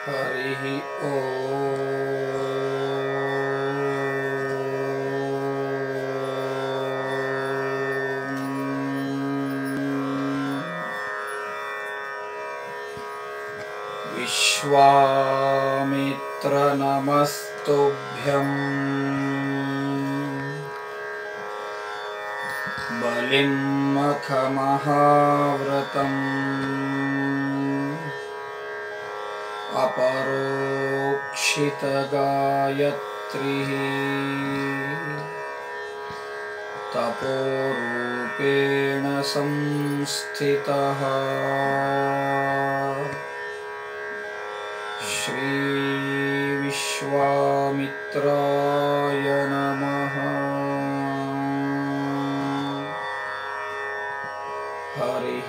हरिः ॐ विश्वामित्र नमस्तुभ्यम् बलिं मखमहाव्रतम् अपरोक्षितगायत्रिः तपोरूपेण संस्थितः श्रीविश्वामित्राय नमः हरिः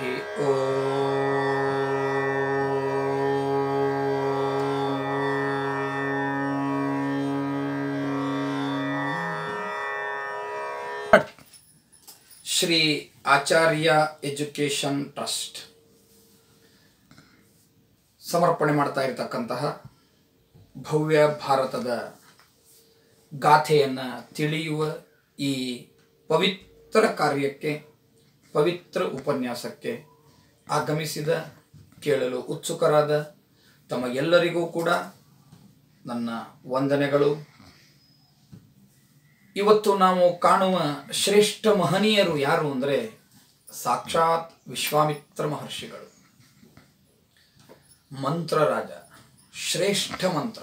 ॐ ಶ್ರೀ ಆಚಾರ್ಯ ಎಜುಕೇಶನ್ ಟ್ರಸ್ಟ್ ಸಮರ್ಪಣೆ ಮಾಡ್ತಾ ಇರತಕ್ಕಂತಹ ಭವ್ಯ ಭಾರತದ ಗಾಥೆಯನ್ನು ತಿಳಿಯುವ ಈ ಪವಿತ್ರ ಕಾರ್ಯಕ್ಕೆ ಪವಿತ್ರ ಉಪನ್ಯಾಸಕ್ಕೆ ಆಗಮಿಸಿದ ಕೇಳಲು ಉತ್ಸುಕರಾದ ತಮಗೆಲ್ಲರಿಗೂ ಕೂಡ ನನ್ನ ವಂದನೆಗಳು ಇವತ್ತು ನಾವು ಕಾಣುವ ಶ್ರೇಷ್ಠ ಮಹನೀಯರು ಯಾರು ಅಂದರೆ ಸಾಕ್ಷಾತ್ ವಿಶ್ವಾಮಿತ್ರ ಮಹರ್ಷಿಗಳು ಮಂತ್ರರಾಜ ಶ್ರೇಷ್ಠ ಮಂತ್ರ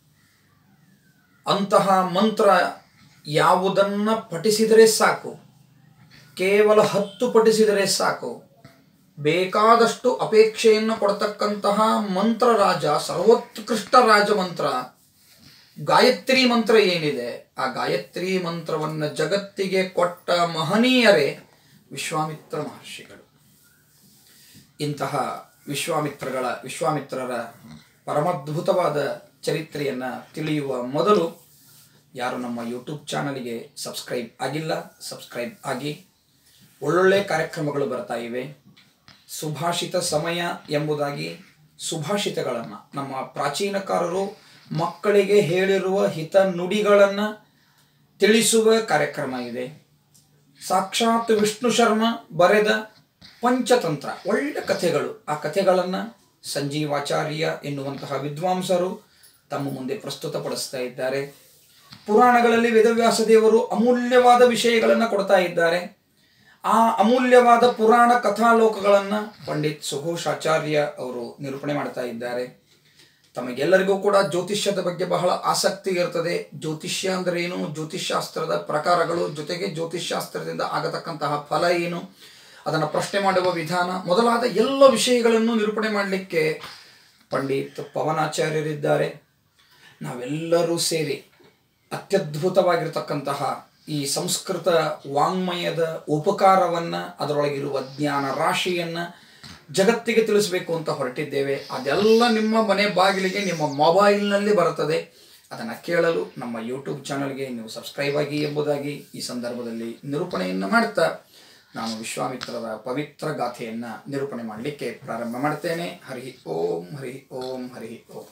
ಅಂತಹ ಮಂತ್ರ ಯಾವುದನ್ನ ಪಠಿಸಿದರೆ ಸಾಕು ಕೇವಲ ಹತ್ತು ಪಠಿಸಿದರೆ ಸಾಕು ಬೇಕಾದಷ್ಟು ಅಪೇಕ್ಷೆಯನ್ನು ಕೊಡತಕ್ಕಂತಹ ಮಂತ್ರರಾಜ ಸರ್ವೋತ್ಕೃಷ್ಟ ರಾಜ ಮಂತ್ರ ಗಾಯತ್ರಿ ಮಂತ್ರ ಏನಿದೆ ಆ ಗಾಯತ್ರಿ ಮಂತ್ರವನ್ನು ಜಗತ್ತಿಗೆ ಕೊಟ್ಟ ಮಹನೀಯರೇ ವಿಶ್ವಾಮಿತ್ರ ಮಹರ್ಷಿಗಳು ಇಂತಹ ವಿಶ್ವಾಮಿತ್ರಗಳ ವಿಶ್ವಾಮಿತ್ರರ ಪರಮದ್ಭುತವಾದ ಚರಿತ್ರೆಯನ್ನು ತಿಳಿಯುವ ಮೊದಲು ಯಾರು ನಮ್ಮ ಯೂಟ್ಯೂಬ್ ಚಾನಲಿಗೆ ಸಬ್ಸ್ಕ್ರೈಬ್ ಆಗಿಲ್ಲ ಸಬ್ಸ್ಕ್ರೈಬ್ ಆಗಿ ಒಳ್ಳೊಳ್ಳೆ ಕಾರ್ಯಕ್ರಮಗಳು ಬರ್ತಾ ಇವೆ ಸುಭಾಷಿತ ಸಮಯ ಎಂಬುದಾಗಿ ಸುಭಾಷಿತಗಳನ್ನು ನಮ್ಮ ಪ್ರಾಚೀನಕಾರರು ಮಕ್ಕಳಿಗೆ ಹೇಳಿರುವ ಹಿತ ನುಡಿಗಳನ್ನು ತಿಳಿಸುವ ಕಾರ್ಯಕ್ರಮ ಇದೆ ಸಾಕ್ಷಾತ್ ವಿಷ್ಣು ಶರ್ಮ ಬರೆದ ಪಂಚತಂತ್ರ ಒಳ್ಳೆ ಕಥೆಗಳು ಆ ಕಥೆಗಳನ್ನು ಸಂಜೀವಾಚಾರ್ಯ ಎನ್ನುವಂತಹ ವಿದ್ವಾಂಸರು ತಮ್ಮ ಮುಂದೆ ಪ್ರಸ್ತುತಪಡಿಸ್ತಾ ಇದ್ದಾರೆ ಪುರಾಣಗಳಲ್ಲಿ ವೇದವ್ಯಾಸ ದೇವರು ಅಮೂಲ್ಯವಾದ ವಿಷಯಗಳನ್ನು ಕೊಡ್ತಾ ಇದ್ದಾರೆ ಆ ಅಮೂಲ್ಯವಾದ ಪುರಾಣ ಕಥಾಲೋಕಗಳನ್ನು ಪಂಡಿತ್ ಸುಘೋಷಾಚಾರ್ಯ ಅವರು ನಿರೂಪಣೆ ಮಾಡ್ತಾ ಇದ್ದಾರೆ ತಮಗೆಲ್ಲರಿಗೂ ಕೂಡ ಜ್ಯೋತಿಷ್ಯದ ಬಗ್ಗೆ ಬಹಳ ಆಸಕ್ತಿ ಇರ್ತದೆ ಜ್ಯೋತಿಷ್ಯ ಅಂದ್ರೆ ಏನು ಜ್ಯೋತಿಷ್ಶಾಸ್ತ್ರದ ಪ್ರಕಾರಗಳು ಜೊತೆಗೆ ಜ್ಯೋತಿಷ್ಶಾಸ್ತ್ರದಿಂದ ಆಗತಕ್ಕಂತಹ ಫಲ ಏನು ಅದನ್ನು ಪ್ರಶ್ನೆ ಮಾಡುವ ವಿಧಾನ ಮೊದಲಾದ ಎಲ್ಲ ವಿಷಯಗಳನ್ನು ನಿರೂಪಣೆ ಮಾಡಲಿಕ್ಕೆ ಪಂಡಿತ್ ಪವನಾಚಾರ್ಯರಿದ್ದಾರೆ ನಾವೆಲ್ಲರೂ ಸೇರಿ ಅತ್ಯದ್ಭುತವಾಗಿರ್ತಕ್ಕಂತಹ ಈ ಸಂಸ್ಕೃತ ವಾಂಗ್ಮಯದ ಉಪಕಾರವನ್ನು ಅದರೊಳಗಿರುವ ಜ್ಞಾನ ರಾಶಿಯನ್ನು ಜಗತ್ತಿಗೆ ತಿಳಿಸಬೇಕು ಅಂತ ಹೊರಟಿದ್ದೇವೆ ಅದೆಲ್ಲ ನಿಮ್ಮ ಮನೆ ಬಾಗಿಲಿಗೆ ನಿಮ್ಮ ಮೊಬೈಲ್ನಲ್ಲಿ ಬರುತ್ತದೆ ಅದನ್ನು ಕೇಳಲು ನಮ್ಮ ಯೂಟ್ಯೂಬ್ ಚಾನಲ್ಗೆ ನೀವು ಸಬ್ಸ್ಕ್ರೈಬ್ ಆಗಿ ಎಂಬುದಾಗಿ ಈ ಸಂದರ್ಭದಲ್ಲಿ ನಿರೂಪಣೆಯನ್ನು ಮಾಡ್ತಾ ನಾನು ವಿಶ್ವಾಮಿತ್ರರ ಪವಿತ್ರ ಗಾಥೆಯನ್ನು ನಿರೂಪಣೆ ಮಾಡಲಿಕ್ಕೆ ಪ್ರಾರಂಭ ಮಾಡ್ತೇನೆ ಹರಿ ಓಂ ಹರಿ ಓಂ ಹರಿ ಓಂ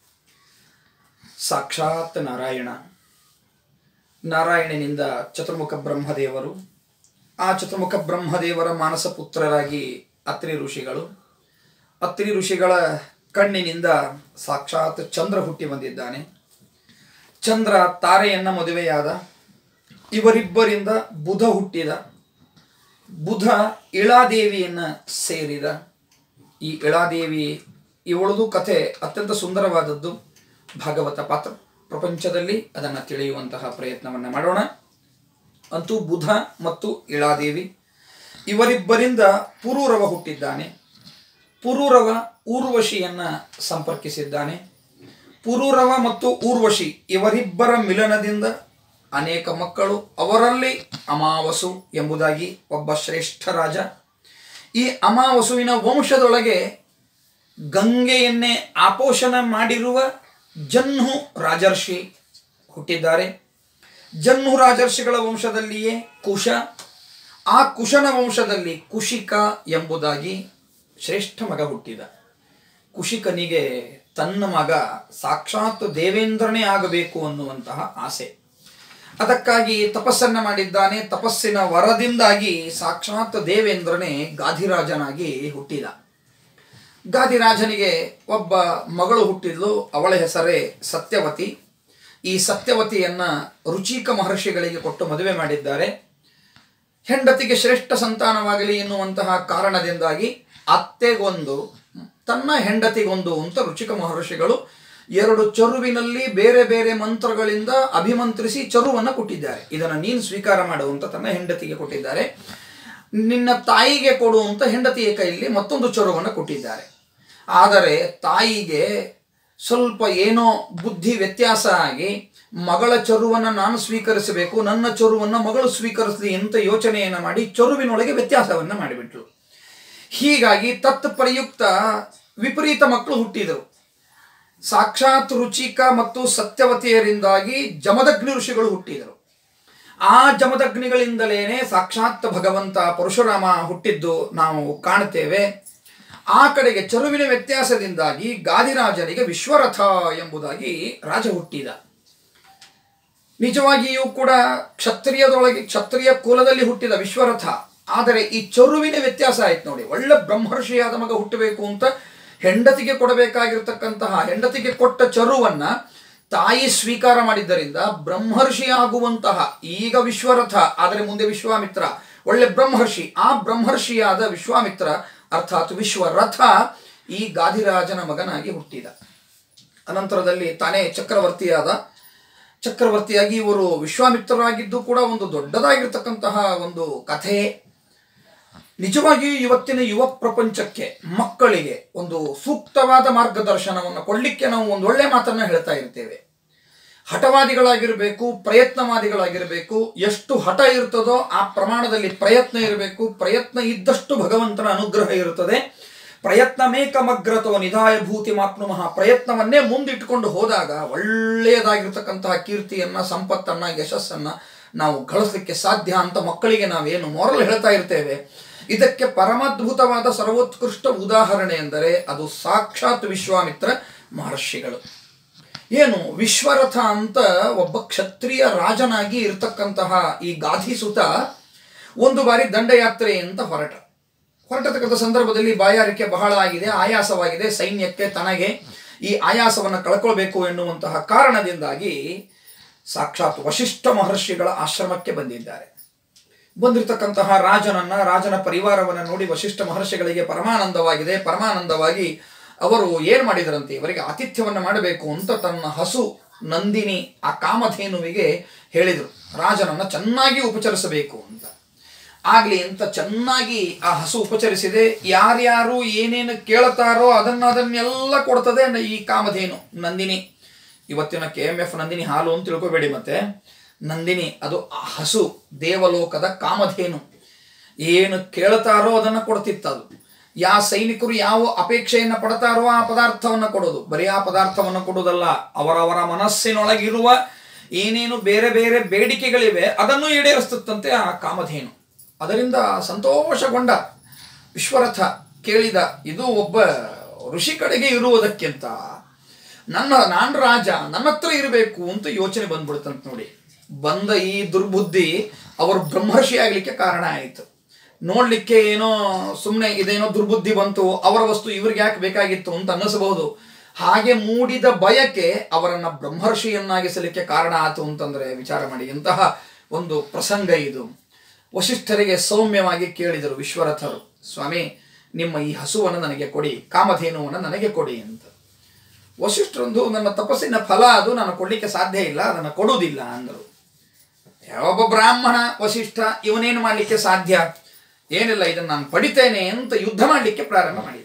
ಸಾಕ್ಷಾತ್ ನಾರಾಯಣ ನಾರಾಯಣನಿಂದ ಚತುರ್ಮುಖ ಬ್ರಹ್ಮದೇವರು ಆ ಚತುರ್ಮುಖ ಬ್ರಹ್ಮದೇವರ ಮಾನಸ ಪುತ್ರರಾಗಿ ಅತ್ರಿ ಋಷಿಗಳು ಅತ್ರಿ ಋಷಿಗಳ ಕಣ್ಣಿನಿಂದ ಸಾಕ್ಷಾತ್ ಚಂದ್ರ ಹುಟ್ಟಿ ಬಂದಿದ್ದಾನೆ ಚಂದ್ರ ತಾರೆಯನ್ನ ಮದುವೆಯಾದ ಇವರಿಬ್ಬರಿಂದ ಬುಧ ಹುಟ್ಟಿದ ಬುಧ ಇಳಾದೇವಿಯನ್ನ ಸೇರಿದ ಈ ಇಳಾದೇವಿ ಇವಳದು ಕಥೆ ಅತ್ಯಂತ ಸುಂದರವಾದದ್ದು ಭಾಗವತ ಪಾತ್ರ ಪ್ರಪಂಚದಲ್ಲಿ ಅದನ್ನು ತಿಳಿಯುವಂತಹ ಪ್ರಯತ್ನವನ್ನು ಮಾಡೋಣ ಅಂತೂ ಬುಧ ಮತ್ತು ಇಳಾದೇವಿ ಇವರಿಬ್ಬರಿಂದ ಪುರೂರವ ಹುಟ್ಟಿದ್ದಾನೆ ಪುರೂರವ ಊರ್ವಶಿಯನ್ನ ಸಂಪರ್ಕಿಸಿದ್ದಾನೆ ಪುರೂರವ ಮತ್ತು ಊರ್ವಶಿ ಇವರಿಬ್ಬರ ಮಿಲನದಿಂದ ಅನೇಕ ಮಕ್ಕಳು ಅವರಲ್ಲಿ ಅಮಾವಸು ಎಂಬುದಾಗಿ ಒಬ್ಬ ಶ್ರೇಷ್ಠ ರಾಜ ಈ ಅಮಾವಸುವಿನ ವಂಶದೊಳಗೆ ಗಂಗೆಯನ್ನೇ ಆಪೋಷಣ ಮಾಡಿರುವ ಜನ್ಹು ರಾಜರ್ಷಿ ಹುಟ್ಟಿದ್ದಾರೆ ಜನ್ಹು ರಾಜರ್ಷಿಗಳ ವಂಶದಲ್ಲಿಯೇ ಕುಶ ಆ ಕುಶನ ವಂಶದಲ್ಲಿ ಕುಶಿಕ ಎಂಬುದಾಗಿ ಶ್ರೇಷ್ಠ ಮಗ ಹುಟ್ಟಿದ ಕುಶಿಕನಿಗೆ ತನ್ನ ಮಗ ಸಾಕ್ಷಾತ್ ದೇವೇಂದ್ರನೇ ಆಗಬೇಕು ಅನ್ನುವಂತಹ ಆಸೆ ಅದಕ್ಕಾಗಿ ತಪಸ್ಸನ್ನ ಮಾಡಿದ್ದಾನೆ ತಪಸ್ಸಿನ ವರದಿಂದಾಗಿ ಸಾಕ್ಷಾತ್ ದೇವೇಂದ್ರನೇ ಗಾಧಿರಾಜನಾಗಿ ಹುಟ್ಟಿದ ಗಾದಿರಾಜನಿಗೆ ಒಬ್ಬ ಮಗಳು ಹುಟ್ಟಿದ್ಲು ಅವಳ ಹೆಸರೇ ಸತ್ಯವತಿ ಈ ಸತ್ಯವತಿಯನ್ನ ರುಚಿಕ ಮಹರ್ಷಿಗಳಿಗೆ ಕೊಟ್ಟು ಮದುವೆ ಮಾಡಿದ್ದಾರೆ ಹೆಂಡತಿಗೆ ಶ್ರೇಷ್ಠ ಸಂತಾನವಾಗಲಿ ಎನ್ನುವಂತಹ ಕಾರಣದಿಂದಾಗಿ ಅತ್ತೆಗೊಂದು ತನ್ನ ಹೆಂಡತಿಗೊಂದು ಅಂತ ರುಚಿಕ ಮಹರ್ಷಿಗಳು ಎರಡು ಚರುವಿನಲ್ಲಿ ಬೇರೆ ಬೇರೆ ಮಂತ್ರಗಳಿಂದ ಅಭಿಮಂತ್ರಿಸಿ ಚರುವನ್ನು ಕೊಟ್ಟಿದ್ದಾರೆ ಇದನ್ನು ನೀನು ಸ್ವೀಕಾರ ಮಾಡುವಂತ ತನ್ನ ಹೆಂಡತಿಗೆ ಕೊಟ್ಟಿದ್ದಾರೆ ನಿನ್ನ ತಾಯಿಗೆ ಕೊಡು ಅಂತ ಹೆಂಡತಿಯ ಕೈಯಲ್ಲಿ ಮತ್ತೊಂದು ಚರುವನ್ನು ಕೊಟ್ಟಿದ್ದಾರೆ ಆದರೆ ತಾಯಿಗೆ ಸ್ವಲ್ಪ ಏನೋ ಬುದ್ಧಿ ವ್ಯತ್ಯಾಸ ಆಗಿ ಮಗಳ ಚರುವನ್ನು ನಾನು ಸ್ವೀಕರಿಸಬೇಕು ನನ್ನ ಚರುವನ್ನು ಮಗಳು ಸ್ವೀಕರಿಸಲಿ ಅಂತ ಯೋಚನೆಯನ್ನು ಮಾಡಿ ಚರುವಿನೊಳಗೆ ವ್ಯತ್ಯಾಸವನ್ನು ಮಾಡಿಬಿಟ್ರು ಹೀಗಾಗಿ ತತ್ ಪ್ರಯುಕ್ತ ವಿಪರೀತ ಮಕ್ಕಳು ಹುಟ್ಟಿದರು ಸಾಕ್ಷಾತ್ ರುಚಿಕ ಮತ್ತು ಸತ್ಯವತಿಯರಿಂದಾಗಿ ಜಮದಗ್ನಿ ಋಷಿಗಳು ಹುಟ್ಟಿದರು ಆ ಜಮದಗ್ನಿಗಳಿಂದಲೇನೆ ಸಾಕ್ಷಾತ್ ಭಗವಂತ ಪರಶುರಾಮ ಹುಟ್ಟಿದ್ದು ನಾವು ಕಾಣುತ್ತೇವೆ ಆ ಕಡೆಗೆ ಚರುವಿನ ವ್ಯತ್ಯಾಸದಿಂದಾಗಿ ಗಾದಿರಾಜನಿಗೆ ವಿಶ್ವರಥ ಎಂಬುದಾಗಿ ರಾಜ ಹುಟ್ಟಿದ ನಿಜವಾಗಿಯೂ ಕೂಡ ಕ್ಷತ್ರಿಯದೊಳಗೆ ಕ್ಷತ್ರಿಯ ಕುಲದಲ್ಲಿ ಹುಟ್ಟಿದ ವಿಶ್ವರಥ ಆದರೆ ಈ ಚರುವಿನ ವ್ಯತ್ಯಾಸ ಆಯ್ತು ನೋಡಿ ಒಳ್ಳೆ ಬ್ರಹ್ಮರ್ಷಿಯಾದ ಮಗ ಹುಟ್ಟಬೇಕು ಅಂತ ಹೆಂಡತಿಗೆ ಕೊಡಬೇಕಾಗಿರ್ತಕ್ಕಂತಹ ಹೆಂಡತಿಗೆ ಕೊಟ್ಟ ಚರುವನ್ನ ತಾಯಿ ಸ್ವೀಕಾರ ಮಾಡಿದ್ದರಿಂದ ಬ್ರಹ್ಮರ್ಷಿ ಆಗುವಂತಹ ಈಗ ವಿಶ್ವರಥ ಆದರೆ ಮುಂದೆ ವಿಶ್ವಾಮಿತ್ರ ಒಳ್ಳೆ ಬ್ರಹ್ಮರ್ಷಿ ಆ ಬ್ರಹ್ಮರ್ಷಿಯಾದ ವಿಶ್ವಾಮಿತ್ರ ಅರ್ಥಾತ್ ವಿಶ್ವರಥ ಈ ಗಾದಿರಾಜನ ಮಗನಾಗಿ ಹುಟ್ಟಿದ ಅನಂತರದಲ್ಲಿ ತಾನೇ ಚಕ್ರವರ್ತಿಯಾದ ಚಕ್ರವರ್ತಿಯಾಗಿ ಇವರು ವಿಶ್ವಾಮಿತ್ರರಾಗಿದ್ದು ಕೂಡ ಒಂದು ದೊಡ್ಡದಾಗಿರ್ತಕ್ಕಂತಹ ಒಂದು ಕಥೆ ನಿಜವಾಗಿಯೂ ಇವತ್ತಿನ ಯುವ ಪ್ರಪಂಚಕ್ಕೆ ಮಕ್ಕಳಿಗೆ ಒಂದು ಸೂಕ್ತವಾದ ಮಾರ್ಗದರ್ಶನವನ್ನು ಕೊಡಲಿಕ್ಕೆ ನಾವು ಒಂದು ಒಳ್ಳೆ ಮಾತನ್ನ ಹೇಳ್ತಾ ಇರ್ತೇವೆ ಹಠವಾದಿಗಳಾಗಿರಬೇಕು ಪ್ರಯತ್ನವಾದಿಗಳಾಗಿರಬೇಕು ಎಷ್ಟು ಹಠ ಇರ್ತದೋ ಆ ಪ್ರಮಾಣದಲ್ಲಿ ಪ್ರಯತ್ನ ಇರಬೇಕು ಪ್ರಯತ್ನ ಇದ್ದಷ್ಟು ಭಗವಂತನ ಅನುಗ್ರಹ ಇರುತ್ತದೆ ಪ್ರಯತ್ನಮೇಕಮಗ್ರತೋ ನಿಧಾಯ ಭೂತಿ ಮಾಪ್ನುಮಃ ಪ್ರಯತ್ನವನ್ನೇ ಮುಂದಿಟ್ಟುಕೊಂಡು ಹೋದಾಗ ಒಳ್ಳೆಯದಾಗಿರ್ತಕ್ಕಂತಹ ಕೀರ್ತಿಯನ್ನ ಸಂಪತ್ತನ್ನ ಯಶಸ್ಸನ್ನ ನಾವು ಗಳಿಸಲಿಕ್ಕೆ ಸಾಧ್ಯ ಅಂತ ಮಕ್ಕಳಿಗೆ ನಾವೇನು ಮೊರಲ್ ಹೇಳ್ತಾ ಇರ್ತೇವೆ ಇದಕ್ಕೆ ಪರಮಾದ್ಭುತವಾದ ಸರ್ವೋತ್ಕೃಷ್ಟ ಉದಾಹರಣೆ ಎಂದರೆ ಅದು ಸಾಕ್ಷಾತ್ ವಿಶ್ವಾಮಿತ್ರ ಮಹರ್ಷಿಗಳು ಏನು ವಿಶ್ವರಥ ಅಂತ ಒಬ್ಬ ಕ್ಷತ್ರಿಯ ರಾಜನಾಗಿ ಇರತಕ್ಕಂತಹ ಈ ಗಾಧಿಸುತ ಒಂದು ಬಾರಿ ದಂಡಯಾತ್ರೆ ಅಂತ ಹೊರಟ ಹೊರಟತಕ್ಕಂಥ ಸಂದರ್ಭದಲ್ಲಿ ಬಾಯಾರಿಕೆ ಬಹಳ ಆಗಿದೆ ಆಯಾಸವಾಗಿದೆ ಸೈನ್ಯಕ್ಕೆ ತನಗೆ ಈ ಆಯಾಸವನ್ನು ಕಳ್ಕೊಳ್ಬೇಕು ಎನ್ನುವಂತಹ ಕಾರಣದಿಂದಾಗಿ ಸಾಕ್ಷಾತ್ ವಶಿಷ್ಠ ಮಹರ್ಷಿಗಳ ಆಶ್ರಮಕ್ಕೆ ಬಂದಿದ್ದಾರೆ ಬಂದಿರತಕ್ಕಂತಹ ರಾಜನನ್ನ ರಾಜನ ಪರಿವಾರವನ್ನು ನೋಡಿ ವಶಿಷ್ಠ ಮಹರ್ಷಿಗಳಿಗೆ ಪರಮಾನಂದವಾಗಿದೆ ಪರಮಾನಂದವಾಗಿ ಅವರು ಏನ್ ಮಾಡಿದರಂತೆ ಇವರಿಗೆ ಆತಿಥ್ಯವನ್ನು ಮಾಡಬೇಕು ಅಂತ ತನ್ನ ಹಸು ನಂದಿನಿ ಆ ಕಾಮಧೇನುವಿಗೆ ಹೇಳಿದರು ರಾಜನನ್ನ ಚೆನ್ನಾಗಿ ಉಪಚರಿಸಬೇಕು ಅಂತ ಆಗ್ಲಿ ಅಂತ ಚೆನ್ನಾಗಿ ಆ ಹಸು ಉಪಚರಿಸಿದೆ ಯಾರ್ಯಾರು ಏನೇನು ಕೇಳ್ತಾರೋ ಅದನ್ನ ಅದನ್ನೆಲ್ಲ ಕೊಡ್ತದೆ ನ- ಈ ಕಾಮಧೇನು ನಂದಿನಿ ಇವತ್ತಿನ ಕೆ ಎಂ ಎಫ್ ನಂದಿನಿ ಹಾಲು ಅಂತ ತಿಳ್ಕೊಬೇಡಿ ಮತ್ತೆ ನಂದಿನಿ ಅದು ಆ ಹಸು ದೇವಲೋಕದ ಕಾಮಧೇನು ಏನು ಕೇಳ್ತಾರೋ ಅದನ್ನ ಕೊಡ್ತಿತ್ತು ಅದು ಯಾವ ಸೈನಿಕರು ಯಾವ ಅಪೇಕ್ಷೆಯನ್ನು ಪಡ್ತಾರೋ ಆ ಪದಾರ್ಥವನ್ನು ಕೊಡೋದು ಬರೀ ಆ ಪದಾರ್ಥವನ್ನು ಕೊಡೋದಲ್ಲ ಅವರವರ ಮನಸ್ಸಿನೊಳಗಿರುವ ಏನೇನು ಬೇರೆ ಬೇರೆ ಬೇಡಿಕೆಗಳಿವೆ ಅದನ್ನು ಈಡೇರಿಸ್ತಂತೆ ಆ ಕಾಮಧೇನು ಅದರಿಂದ ಸಂತೋಷಗೊಂಡ ವಿಶ್ವರಥ ಕೇಳಿದ ಇದು ಒಬ್ಬ ಋಷಿ ಕಡೆಗೆ ಇರುವುದಕ್ಕಿಂತ ನನ್ನ ನಾನು ರಾಜ ನನ್ನ ಹತ್ರ ಇರಬೇಕು ಅಂತ ಯೋಚನೆ ಬಂದ್ಬಿಡ್ತಂತ ನೋಡಿ ಬಂದ ಈ ದುರ್ಬುದ್ಧಿ ಅವರು ಬ್ರಹ್ಮರ್ಷಿ ಆಗ್ಲಿಕ್ಕೆ ಕಾರಣ ಆಯಿತು ನೋಡ್ಲಿಕ್ಕೆ ಏನೋ ಸುಮ್ಮನೆ ಇದೇನೋ ದುರ್ಬುದ್ಧಿ ಬಂತು ಅವರ ವಸ್ತು ಇವ್ರಿಗೆ ಯಾಕೆ ಬೇಕಾಗಿತ್ತು ಅಂತ ಅನ್ನಿಸಬಹುದು ಹಾಗೆ ಮೂಡಿದ ಬಯಕೆ ಅವರನ್ನ ಬ್ರಹ್ಮರ್ಷಿಯನ್ನಾಗಿಸಲಿಕ್ಕೆ ಕಾರಣ ಆತು ಅಂತಂದ್ರೆ ವಿಚಾರ ಮಾಡಿ ಇಂತಹ ಒಂದು ಪ್ರಸಂಗ ಇದು ವಶಿಷ್ಠರಿಗೆ ಸೌಮ್ಯವಾಗಿ ಕೇಳಿದರು ವಿಶ್ವರಥರು ಸ್ವಾಮಿ ನಿಮ್ಮ ಈ ಹಸುವನ್ನು ನನಗೆ ಕೊಡಿ ಕಾಮಧೇನುವನ್ನು ನನಗೆ ಕೊಡಿ ಅಂತ ವಶಿಷ್ಠರೊಂದು ನನ್ನ ತಪಸ್ಸಿನ ಫಲ ಅದು ನಾನು ಕೊಡ್ಲಿಕ್ಕೆ ಸಾಧ್ಯ ಇಲ್ಲ ಅದನ್ನು ಕೊಡುವುದಿಲ್ಲ ಅಂದರು ಯಾವೊಬ್ಬ ಬ್ರಾಹ್ಮಣ ವಶಿಷ್ಠ ಇವನೇನು ಮಾಡಲಿಕ್ಕೆ ಸಾಧ್ಯ ಏನಿಲ್ಲ ಇದನ್ನು ನಾನು ಪಡಿತೇನೆ ಅಂತ ಯುದ್ಧ ಮಾಡಲಿಕ್ಕೆ ಪ್ರಾರಂಭ ಮಾಡಿದ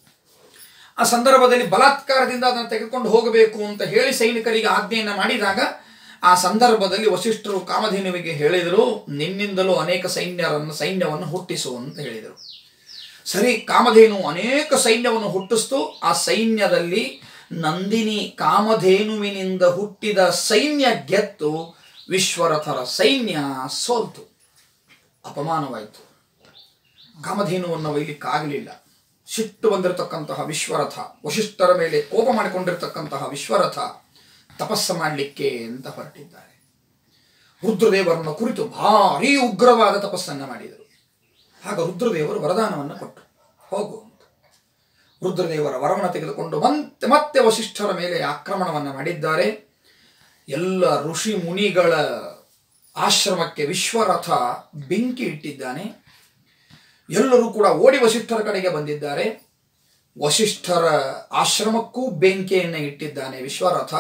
ಆ ಸಂದರ್ಭದಲ್ಲಿ ಬಲಾತ್ಕಾರದಿಂದ ಅದನ್ನು ತೆಗೆದುಕೊಂಡು ಹೋಗಬೇಕು ಅಂತ ಹೇಳಿ ಸೈನಿಕರಿಗೆ ಆಜ್ಞೆಯನ್ನು ಮಾಡಿದಾಗ ಆ ಸಂದರ್ಭದಲ್ಲಿ ವಶಿಷ್ಠರು ಕಾಮಧೇನುವಿಗೆ ಹೇಳಿದರು ನಿನ್ನಿಂದಲೂ ಅನೇಕ ಸೈನ್ಯರನ್ನು ಸೈನ್ಯವನ್ನು ಹುಟ್ಟಿಸು ಅಂತ ಹೇಳಿದರು ಸರಿ ಕಾಮಧೇನು ಅನೇಕ ಸೈನ್ಯವನ್ನು ಹುಟ್ಟಿಸ್ತು ಆ ಸೈನ್ಯದಲ್ಲಿ ನಂದಿನಿ ಕಾಮಧೇನುವಿನಿಂದ ಹುಟ್ಟಿದ ಸೈನ್ಯ ಗೆತ್ತು ವಿಶ್ವರಥರ ಸೈನ್ಯ ಸೋಲ್ತು ಅಪಮಾನವಾಯಿತು ಕಾಮಧೇನುವನ್ನು ಒಯ್ಲಿಕ್ಕಾಗಲಿಲ್ಲ ಸಿಟ್ಟು ಬಂದಿರತಕ್ಕಂತಹ ವಿಶ್ವರಥ ವಶಿಷ್ಠರ ಮೇಲೆ ಕೋಪ ಮಾಡಿಕೊಂಡಿರತಕ್ಕಂತಹ ವಿಶ್ವರಥ ತಪಸ್ಸು ಮಾಡಲಿಕ್ಕೆ ಅಂತ ಹೊರಟಿದ್ದಾರೆ ರುದ್ರದೇವರನ್ನು ಕುರಿತು ಭಾರೀ ಉಗ್ರವಾದ ತಪಸ್ಸನ್ನು ಮಾಡಿದರು ಆಗ ರುದ್ರದೇವರು ವರದಾನವನ್ನು ಕೊಟ್ಟರು ಹೋಗು ಅಂತ ರುದ್ರದೇವರ ವರವನ್ನು ತೆಗೆದುಕೊಂಡು ಮತ್ತೆ ಮತ್ತೆ ವಶಿಷ್ಠರ ಮೇಲೆ ಆಕ್ರಮಣವನ್ನು ಮಾಡಿದ್ದಾರೆ ಎಲ್ಲ ಋಷಿ ಮುನಿಗಳ ಆಶ್ರಮಕ್ಕೆ ವಿಶ್ವರಥ ಬೆಂಕಿ ಇಟ್ಟಿದ್ದಾನೆ ಎಲ್ಲರೂ ಕೂಡ ಓಡಿ ವಶಿಷ್ಠರ ಕಡೆಗೆ ಬಂದಿದ್ದಾರೆ ವಶಿಷ್ಠರ ಆಶ್ರಮಕ್ಕೂ ಬೆಂಕಿಯನ್ನು ಇಟ್ಟಿದ್ದಾನೆ ವಿಶ್ವರಥ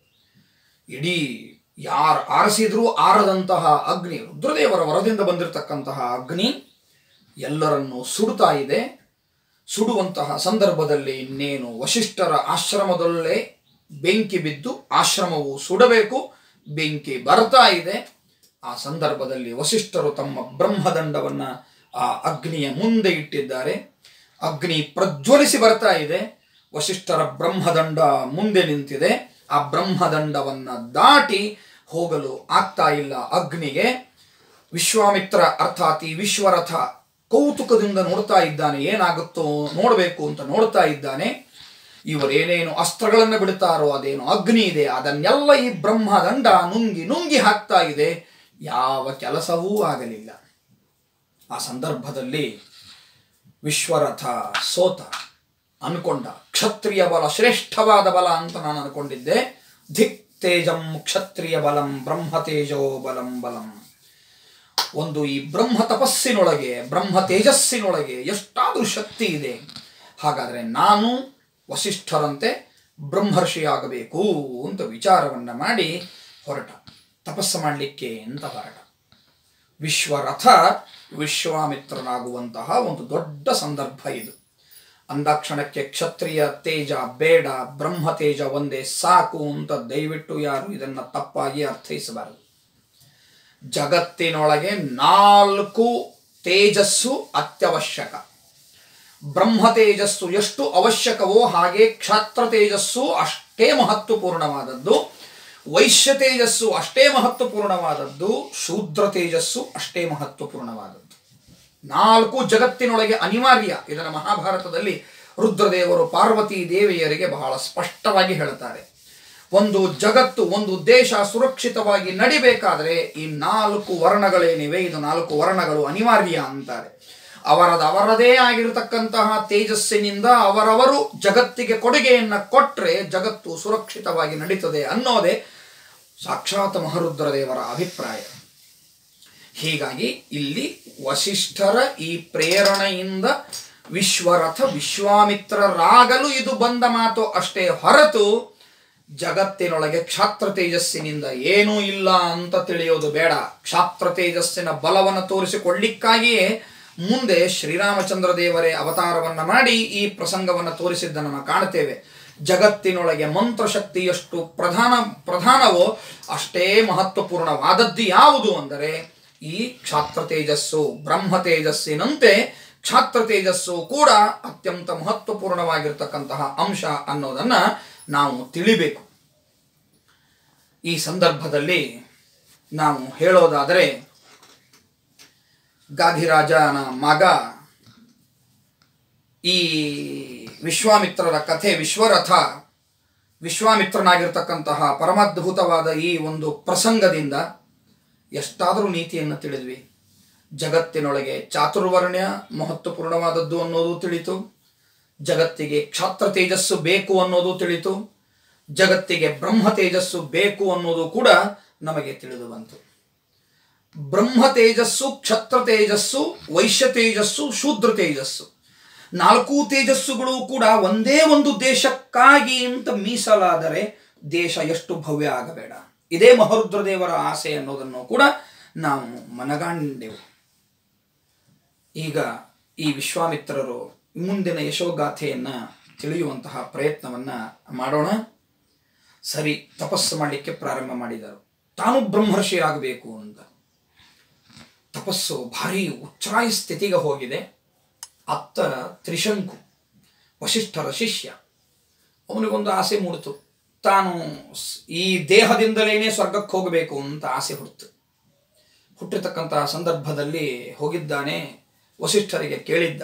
ಇಡೀ ಯಾರು ಆರಿಸಿದ್ರೂ ಆರದಂತಹ ಅಗ್ನಿ ರುದ್ರದೇವರ ವರದಿಂದ ಬಂದಿರತಕ್ಕಂತಹ ಅಗ್ನಿ ಎಲ್ಲರನ್ನೂ ಸುಡುತ್ತಾ ಇದೆ ಸುಡುವಂತಹ ಸಂದರ್ಭದಲ್ಲಿ ಇನ್ನೇನು ವಶಿಷ್ಠರ ಆಶ್ರಮದಲ್ಲೇ ಬೆಂಕಿ ಬಿದ್ದು ಆಶ್ರಮವು ಸುಡಬೇಕು ಬೆಂಕಿ ಬರ್ತಾ ಇದೆ ಆ ಸಂದರ್ಭದಲ್ಲಿ ವಶಿಷ್ಠರು ತಮ್ಮ ಬ್ರಹ್ಮದಂಡವನ್ನು ಆ ಅಗ್ನಿಯ ಮುಂದೆ ಇಟ್ಟಿದ್ದಾರೆ ಅಗ್ನಿ ಪ್ರಜ್ವಲಿಸಿ ಬರ್ತಾ ಇದೆ ವಶಿಷ್ಠರ ಬ್ರಹ್ಮದಂಡ ಮುಂದೆ ನಿಂತಿದೆ ಆ ಬ್ರಹ್ಮದಂಡವನ್ನ ದಾಟಿ ಹೋಗಲು ಆಗ್ತಾ ಇಲ್ಲ ಅಗ್ನಿಗೆ ವಿಶ್ವಾಮಿತ್ರ ಅರ್ಥಾತ್ ಈ ವಿಶ್ವರಥ ಕೌತುಕದಿಂದ ನೋಡ್ತಾ ಇದ್ದಾನೆ ಏನಾಗುತ್ತೋ ನೋಡಬೇಕು ಅಂತ ನೋಡ್ತಾ ಇದ್ದಾನೆ ಇವರೇನೇನು ಅಸ್ತ್ರಗಳನ್ನು ಬಿಡುತ್ತಾರೋ ಅದೇನು ಅಗ್ನಿ ಇದೆ ಅದನ್ನೆಲ್ಲ ಈ ಬ್ರಹ್ಮದಂಡ ನುಂಗಿ ನುಂಗಿ ಹಾಕ್ತಾ ಇದೆ ಯಾವ ಕೆಲಸವೂ ಆಗಲಿಲ್ಲ ಆ ಸಂದರ್ಭದಲ್ಲಿ ವಿಶ್ವರಥ ಸೋತ ಅನ್ಕೊಂಡ ಕ್ಷತ್ರಿಯ ಬಲ ಶ್ರೇಷ್ಠವಾದ ಬಲ ಅಂತ ನಾನು ಅನ್ಕೊಂಡಿದ್ದೆ ಧಿಕ್ ತೇಜಂ ಕ್ಷತ್ರಿಯ ಬಲಂ ಬ್ರಹ್ಮ ತೇಜೋ ಬಲಂ ಬಲಂ ಒಂದು ಈ ಬ್ರಹ್ಮ ತಪಸ್ಸಿನೊಳಗೆ ಬ್ರಹ್ಮ ತೇಜಸ್ಸಿನೊಳಗೆ ಎಷ್ಟಾದರೂ ಶಕ್ತಿ ಇದೆ ಹಾಗಾದರೆ ನಾನು ವಸಿಷ್ಠರಂತೆ ಬ್ರಹ್ಮರ್ಷಿಯಾಗಬೇಕು ಅಂತ ವಿಚಾರವನ್ನ ಮಾಡಿ ಹೊರಟ ತಪಸ್ಸು ಮಾಡಲಿಕ್ಕೆ ಅಂತ ಹೊರಟ ವಿಶ್ವರಥ ವಿಶ್ವಾಮಿತ್ರನಾಗುವಂತಹ ಒಂದು ದೊಡ್ಡ ಸಂದರ್ಭ ಇದು ಅಂದಾಕ್ಷಣಕ್ಕೆ ಕ್ಷತ್ರಿಯ ತೇಜ ಬೇಡ ಬ್ರಹ್ಮ ತೇಜ ಒಂದೇ ಸಾಕು ಅಂತ ದಯವಿಟ್ಟು ಯಾರು ಇದನ್ನ ತಪ್ಪಾಗಿ ಅರ್ಥೈಸಬಾರದು ಜಗತ್ತಿನೊಳಗೆ ನಾಲ್ಕು ತೇಜಸ್ಸು ಅತ್ಯವಶ್ಯಕ ಬ್ರಹ್ಮ ತೇಜಸ್ಸು ಎಷ್ಟು ಅವಶ್ಯಕವೋ ಹಾಗೆ ಕ್ಷಾತ್ರ ತೇಜಸ್ಸು ಅಷ್ಟೇ ಮಹತ್ವಪೂರ್ಣವಾದದ್ದು ವೈಶ್ಯ ತೇಜಸ್ಸು ಅಷ್ಟೇ ಮಹತ್ವಪೂರ್ಣವಾದದ್ದು ಶೂದ್ರ ತೇಜಸ್ಸು ಅಷ್ಟೇ ಮಹತ್ವಪೂರ್ಣವಾದದ್ದು ನಾಲ್ಕು ಜಗತ್ತಿನೊಳಗೆ ಅನಿವಾರ್ಯ ಇದನ್ನು ಮಹಾಭಾರತದಲ್ಲಿ ರುದ್ರದೇವರು ಪಾರ್ವತಿ ದೇವಿಯರಿಗೆ ಬಹಳ ಸ್ಪಷ್ಟವಾಗಿ ಹೇಳುತ್ತಾರೆ ಒಂದು ಜಗತ್ತು ಒಂದು ದೇಶ ಸುರಕ್ಷಿತವಾಗಿ ನಡಿಬೇಕಾದರೆ ಈ ನಾಲ್ಕು ವರ್ಣಗಳೇನಿವೆ ಇದು ನಾಲ್ಕು ವರ್ಣಗಳು ಅನಿವಾರ್ಯ ಅಂತಾರೆ ಅವರದ ಅವರದೇ ಆಗಿರತಕ್ಕಂತಹ ತೇಜಸ್ಸಿನಿಂದ ಅವರವರು ಜಗತ್ತಿಗೆ ಕೊಡುಗೆಯನ್ನು ಕೊಟ್ಟರೆ ಜಗತ್ತು ಸುರಕ್ಷಿತವಾಗಿ ನಡೀತದೆ ಅನ್ನೋದೇ ಸಾಕ್ಷಾತ್ ಮಹರುದ್ರದೇವರ ಅಭಿಪ್ರಾಯ ಹೀಗಾಗಿ ಇಲ್ಲಿ ವಸಿಷ್ಠರ ಈ ಪ್ರೇರಣೆಯಿಂದ ವಿಶ್ವರಥ ವಿಶ್ವಾಮಿತ್ರರಾಗಲು ಇದು ಬಂದ ಮಾತು ಅಷ್ಟೇ ಹೊರತು ಜಗತ್ತಿನೊಳಗೆ ಕ್ಷಾತ್ರ ತೇಜಸ್ಸಿನಿಂದ ಏನೂ ಇಲ್ಲ ಅಂತ ತಿಳಿಯೋದು ಬೇಡ ಕ್ಷಾತ್ರ ತೇಜಸ್ಸಿನ ಬಲವನ್ನು ತೋರಿಸಿಕೊಳ್ಳಿಕ್ಕಾಗಿಯೇ ಮುಂದೆ ಶ್ರೀರಾಮಚಂದ್ರ ದೇವರೇ ಅವತಾರವನ್ನ ಮಾಡಿ ಈ ಪ್ರಸಂಗವನ್ನು ತೋರಿಸಿದ್ದನ್ನು ನಾವು ಕಾಣ್ತೇವೆ ಜಗತ್ತಿನೊಳಗೆ ಮಂತ್ರಶಕ್ತಿ ಎಷ್ಟು ಪ್ರಧಾನ ಪ್ರಧಾನವೋ ಅಷ್ಟೇ ಮಹತ್ವಪೂರ್ಣವಾದದ್ದು ಯಾವುದು ಅಂದರೆ ಈ ಕ್ಷಾತ್ರ ತೇಜಸ್ಸು ಬ್ರಹ್ಮ ತೇಜಸ್ಸಿನಂತೆ ಕ್ಷಾತ್ರ ತೇಜಸ್ಸು ಕೂಡ ಅತ್ಯಂತ ಮಹತ್ವಪೂರ್ಣವಾಗಿರ್ತಕ್ಕಂತಹ ಅಂಶ ಅನ್ನೋದನ್ನ ನಾವು ತಿಳಿಬೇಕು ಈ ಸಂದರ್ಭದಲ್ಲಿ ನಾವು ಹೇಳೋದಾದರೆ ಗಾಧಿರಾಜನ ಮಗ ಈ ವಿಶ್ವಾಮಿತ್ರರ ಕಥೆ ವಿಶ್ವರಥ ವಿಶ್ವಾಮಿತ್ರನಾಗಿರ್ತಕ್ಕಂತಹ ಪರಮಾದ್ಭುತವಾದ ಈ ಒಂದು ಪ್ರಸಂಗದಿಂದ ಎಷ್ಟಾದರೂ ನೀತಿಯನ್ನು ತಿಳಿದ್ವಿ ಜಗತ್ತಿನೊಳಗೆ ಚಾತುರ್ವರ್ಣ್ಯ ಮಹತ್ವಪೂರ್ಣವಾದದ್ದು ಅನ್ನೋದು ತಿಳಿತು ಜಗತ್ತಿಗೆ ಕ್ಷಾತ್ರ ತೇಜಸ್ಸು ಬೇಕು ಅನ್ನೋದು ತಿಳಿತು ಜಗತ್ತಿಗೆ ಬ್ರಹ್ಮ ತೇಜಸ್ಸು ಬೇಕು ಅನ್ನೋದು ಕೂಡ ನಮಗೆ ತಿಳಿದು ಬಂತು ಬ್ರಹ್ಮ ತೇಜಸ್ಸು ಕ್ಷತ್ರ ತೇಜಸ್ಸು ವೈಶ್ಯ ತೇಜಸ್ಸು ಶೂದ್ರ ತೇಜಸ್ಸು ನಾಲ್ಕು ತೇಜಸ್ಸುಗಳು ಕೂಡ ಒಂದೇ ಒಂದು ದೇಶಕ್ಕಾಗಿ ಅಂತ ಮೀಸಲಾದರೆ ದೇಶ ಎಷ್ಟು ಭವ್ಯ ಆಗಬೇಡ ಇದೇ ಮಹರುದ್ರದೇವರ ಆಸೆ ಅನ್ನೋದನ್ನು ಕೂಡ ನಾವು ಮನಗಾಂಡೆವು ಈಗ ಈ ವಿಶ್ವಾಮಿತ್ರರು ಮುಂದಿನ ಯಶೋಗಾಥೆಯನ್ನ ತಿಳಿಯುವಂತಹ ಪ್ರಯತ್ನವನ್ನ ಮಾಡೋಣ ಸರಿ ತಪಸ್ಸು ಮಾಡಲಿಕ್ಕೆ ಪ್ರಾರಂಭ ಮಾಡಿದರು ತಾನು ಬ್ರಹ್ಮರ್ಷಿ ಆಗಬೇಕು ಅಂತ ತಪಸ್ಸು ಭಾರಿ ಉಚ್ಛ್ರಾಯ ಸ್ಥಿತಿಗೆ ಹೋಗಿದೆ ಅತ್ತ ತ್ರಿಶಂಕು ವಶಿಷ್ಠರ ಶಿಷ್ಯ ಅವನಿಗೊಂದು ಆಸೆ ಮೂಡಿತು ತಾನು ಸ್- ಈ ದೇಹದಿಂದಲೇನೆ ಸ್ವರ್ಗಕ್ಕೆ ಹೋಗಬೇಕು ಅಂತ ಆಸೆ ಹುಟ್ಟಿತು ಹುಟ್ಟಿರ್ತಕ್ಕಂತಹ ಸಂದರ್ಭದಲ್ಲಿ ಹೋಗಿದ್ದಾನೆ ವಸಿಷ್ಠರಿಗೆ ಕೇಳಿದ್ದಾನೆ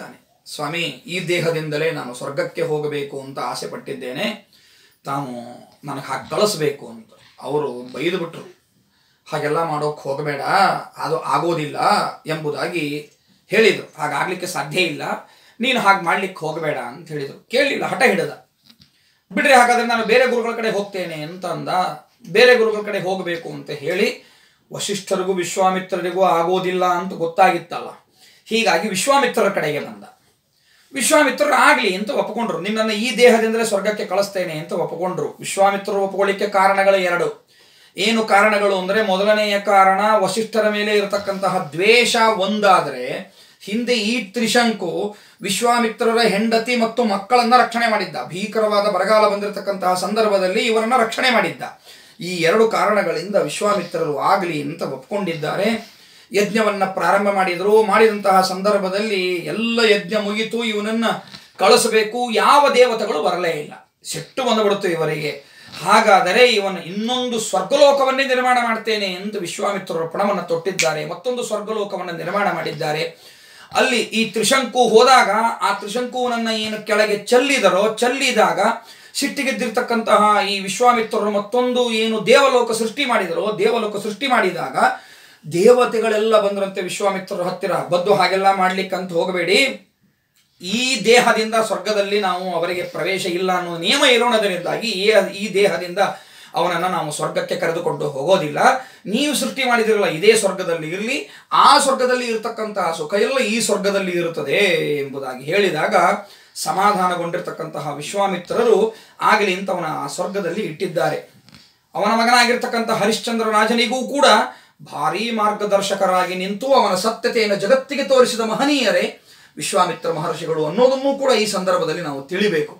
ಸ್ವಾಮಿ ಈ ದೇಹದಿಂದಲೇ ನಾನು ಸ್ವರ್ಗಕ್ಕೆ ಹೋಗಬೇಕು ಅಂತ ಆಸೆ ಪಟ್ಟಿದ್ದೇನೆ ತಾವು ನನಗೆ ಹಾಗೆ ಕಳಿಸ್ಬೇಕು ಅಂತ ಅವರು ಬೈದು ಬಿಟ್ರು ಹಾಗೆಲ್ಲ ಮಾಡೋಕೆ ಹೋಗಬೇಡ ಅದು ಆಗೋದಿಲ್ಲ ಎಂಬುದಾಗಿ ಹೇಳಿದರು ಹಾಗಾಗ್ಲಿಕ್ಕೆ ಸಾಧ್ಯ ಇಲ್ಲ ನೀನು ಹಾಗೆ ಮಾಡ್ಲಿಕ್ಕೆ ಹೋಗಬೇಡ ಅಂತ ಹೇಳಿದರು ಕೇಳಲಿಲ್ಲ ಹಠ ಹಿಡಿದ ಬಿಡ್ರಿ ಹಾಗಾದ್ರೆ ನಾನು ಬೇರೆ ಗುರುಗಳ ಕಡೆ ಹೋಗ್ತೇನೆ ಅಂತ ಅಂದ ಬೇರೆ ಗುರುಗಳ ಕಡೆ ಹೋಗಬೇಕು ಅಂತ ಹೇಳಿ ವಶಿಷ್ಠರಿಗೂ ವಿಶ್ವಾಮಿತ್ರರಿಗೂ ಆಗೋದಿಲ್ಲ ಅಂತ ಗೊತ್ತಾಗಿತ್ತಲ್ಲ ಹೀಗಾಗಿ ವಿಶ್ವಾಮಿತ್ರರ ಕಡೆಗೆ ಬಂದ ವಿಶ್ವಾಮಿತ್ರರು ಆಗಲಿ ಅಂತ ಒಪ್ಪಿಕೊಂಡ್ರು ನಿನ್ನನ್ನು ಈ ದೇಹದಿಂದಲೇ ಸ್ವರ್ಗಕ್ಕೆ ಕಳಿಸ್ತೇನೆ ಅಂತ ಒಪ್ಪಿಕೊಂಡ್ರು ವಿಶ್ವಾಮಿತ್ರರು ಒಪ್ಪಿಕೊಳ್ಳಿಕ್ಕೆ ಕಾರಣಗಳು ಎರಡು ಏನು ಕಾರಣಗಳು ಅಂದರೆ ಮೊದಲನೆಯ ಕಾರಣ ವಶಿಷ್ಠರ ಮೇಲೆ ಇರತಕ್ಕಂತಹ ದ್ವೇಷ ಒಂದಾದರೆ ಹಿಂದೆ ಈ ತ್ರಿಶಂಕು ವಿಶ್ವಾಮಿತ್ರರ ಹೆಂಡತಿ ಮತ್ತು ಮಕ್ಕಳನ್ನ ರಕ್ಷಣೆ ಮಾಡಿದ್ದ ಭೀಕರವಾದ ಬರಗಾಲ ಬಂದಿರತಕ್ಕಂತಹ ಸಂದರ್ಭದಲ್ಲಿ ಇವರನ್ನ ರಕ್ಷಣೆ ಮಾಡಿದ್ದ ಈ ಎರಡು ಕಾರಣಗಳಿಂದ ವಿಶ್ವಾಮಿತ್ರರು ಆಗಲಿ ಅಂತ ಒಪ್ಕೊಂಡಿದ್ದಾರೆ ಯಜ್ಞವನ್ನ ಪ್ರಾರಂಭ ಮಾಡಿದರು ಮಾಡಿದಂತಹ ಸಂದರ್ಭದಲ್ಲಿ ಎಲ್ಲ ಯಜ್ಞ ಮುಗಿತು ಇವನನ್ನ ಕಳಿಸಬೇಕು ಯಾವ ದೇವತೆಗಳು ಬರಲೇ ಇಲ್ಲ ಸಿಟ್ಟು ಬಂದುಬಿಡ್ತು ಇವರಿಗೆ ಹಾಗಾದರೆ ಇವನು ಇನ್ನೊಂದು ಸ್ವರ್ಗಲೋಕವನ್ನೇ ನಿರ್ಮಾಣ ಮಾಡ್ತೇನೆ ಎಂದು ವಿಶ್ವಾಮಿತ್ರರು ಪಣವನ್ನು ತೊಟ್ಟಿದ್ದಾರೆ ಮತ್ತೊಂದು ಸ್ವರ್ಗಲೋಕವನ್ನು ನಿರ್ಮಾಣ ಮಾಡಿದ್ದಾರೆ ಅಲ್ಲಿ ಈ ತ್ರಿಶಂಕು ಹೋದಾಗ ಆ ತ್ರಿಶಂಕುವನ್ನ ಏನು ಕೆಳಗೆ ಚೆಲ್ಲಿದರೋ ಚೆಲ್ಲಿದಾಗ ಸಿಟ್ಟಿಗೆದ್ದಿರ್ತಕ್ಕಂತಹ ಈ ವಿಶ್ವಾಮಿತ್ರರು ಮತ್ತೊಂದು ಏನು ದೇವಲೋಕ ಸೃಷ್ಟಿ ಮಾಡಿದರೋ ದೇವಲೋಕ ಸೃಷ್ಟಿ ಮಾಡಿದಾಗ ದೇವತೆಗಳೆಲ್ಲ ಬಂದ್ರಂತೆ ವಿಶ್ವಾಮಿತ್ರರ ಹತ್ತಿರ ಬದ್ದು ಹಾಗೆಲ್ಲ ಮಾಡ್ಲಿಕ್ಕಂತ ಹೋಗಬೇಡಿ ಈ ದೇಹದಿಂದ ಸ್ವರ್ಗದಲ್ಲಿ ನಾವು ಅವರಿಗೆ ಪ್ರವೇಶ ಇಲ್ಲ ಅನ್ನೋ ನಿಯಮ ಇರೋಣದರಿಂದಾಗಿ ಈ ಈ ದೇಹದಿಂದ ಅವನನ್ನು ನಾವು ಸ್ವರ್ಗಕ್ಕೆ ಕರೆದುಕೊಂಡು ಹೋಗೋದಿಲ್ಲ ನೀವು ಸೃಷ್ಟಿ ಮಾಡಿದಿರಲ್ಲ ಇದೇ ಸ್ವರ್ಗದಲ್ಲಿ ಇರಲಿ ಆ ಸ್ವರ್ಗದಲ್ಲಿ ಇರತಕ್ಕಂತಹ ಸುಖ ಎಲ್ಲ ಈ ಸ್ವರ್ಗದಲ್ಲಿ ಇರುತ್ತದೆ ಎಂಬುದಾಗಿ ಹೇಳಿದಾಗ ಸಮಾಧಾನಗೊಂಡಿರ್ತಕ್ಕಂತಹ ವಿಶ್ವಾಮಿತ್ರರು ಆಗಲಿ ಅಂತ ಅವನ ಆ ಸ್ವರ್ಗದಲ್ಲಿ ಇಟ್ಟಿದ್ದಾರೆ ಅವನ ಮಗನಾಗಿರ್ತಕ್ಕಂಥ ಹರಿಶ್ಚಂದ್ರ ರಾಜನಿಗೂ ಕೂಡ ಭಾರೀ ಮಾರ್ಗದರ್ಶಕರಾಗಿ ನಿಂತು ಅವನ ಸತ್ಯತೆಯನ್ನು ಜಗತ್ತಿಗೆ ತೋರಿಸಿದ ಮಹನೀಯರೇ ವಿಶ್ವಾಮಿತ್ರ ಮಹರ್ಷಿಗಳು ಅನ್ನೋದನ್ನು ಕೂಡ ಈ ಸಂದರ್ಭದಲ್ಲಿ ನಾವು ತಿಳಿಬೇಕು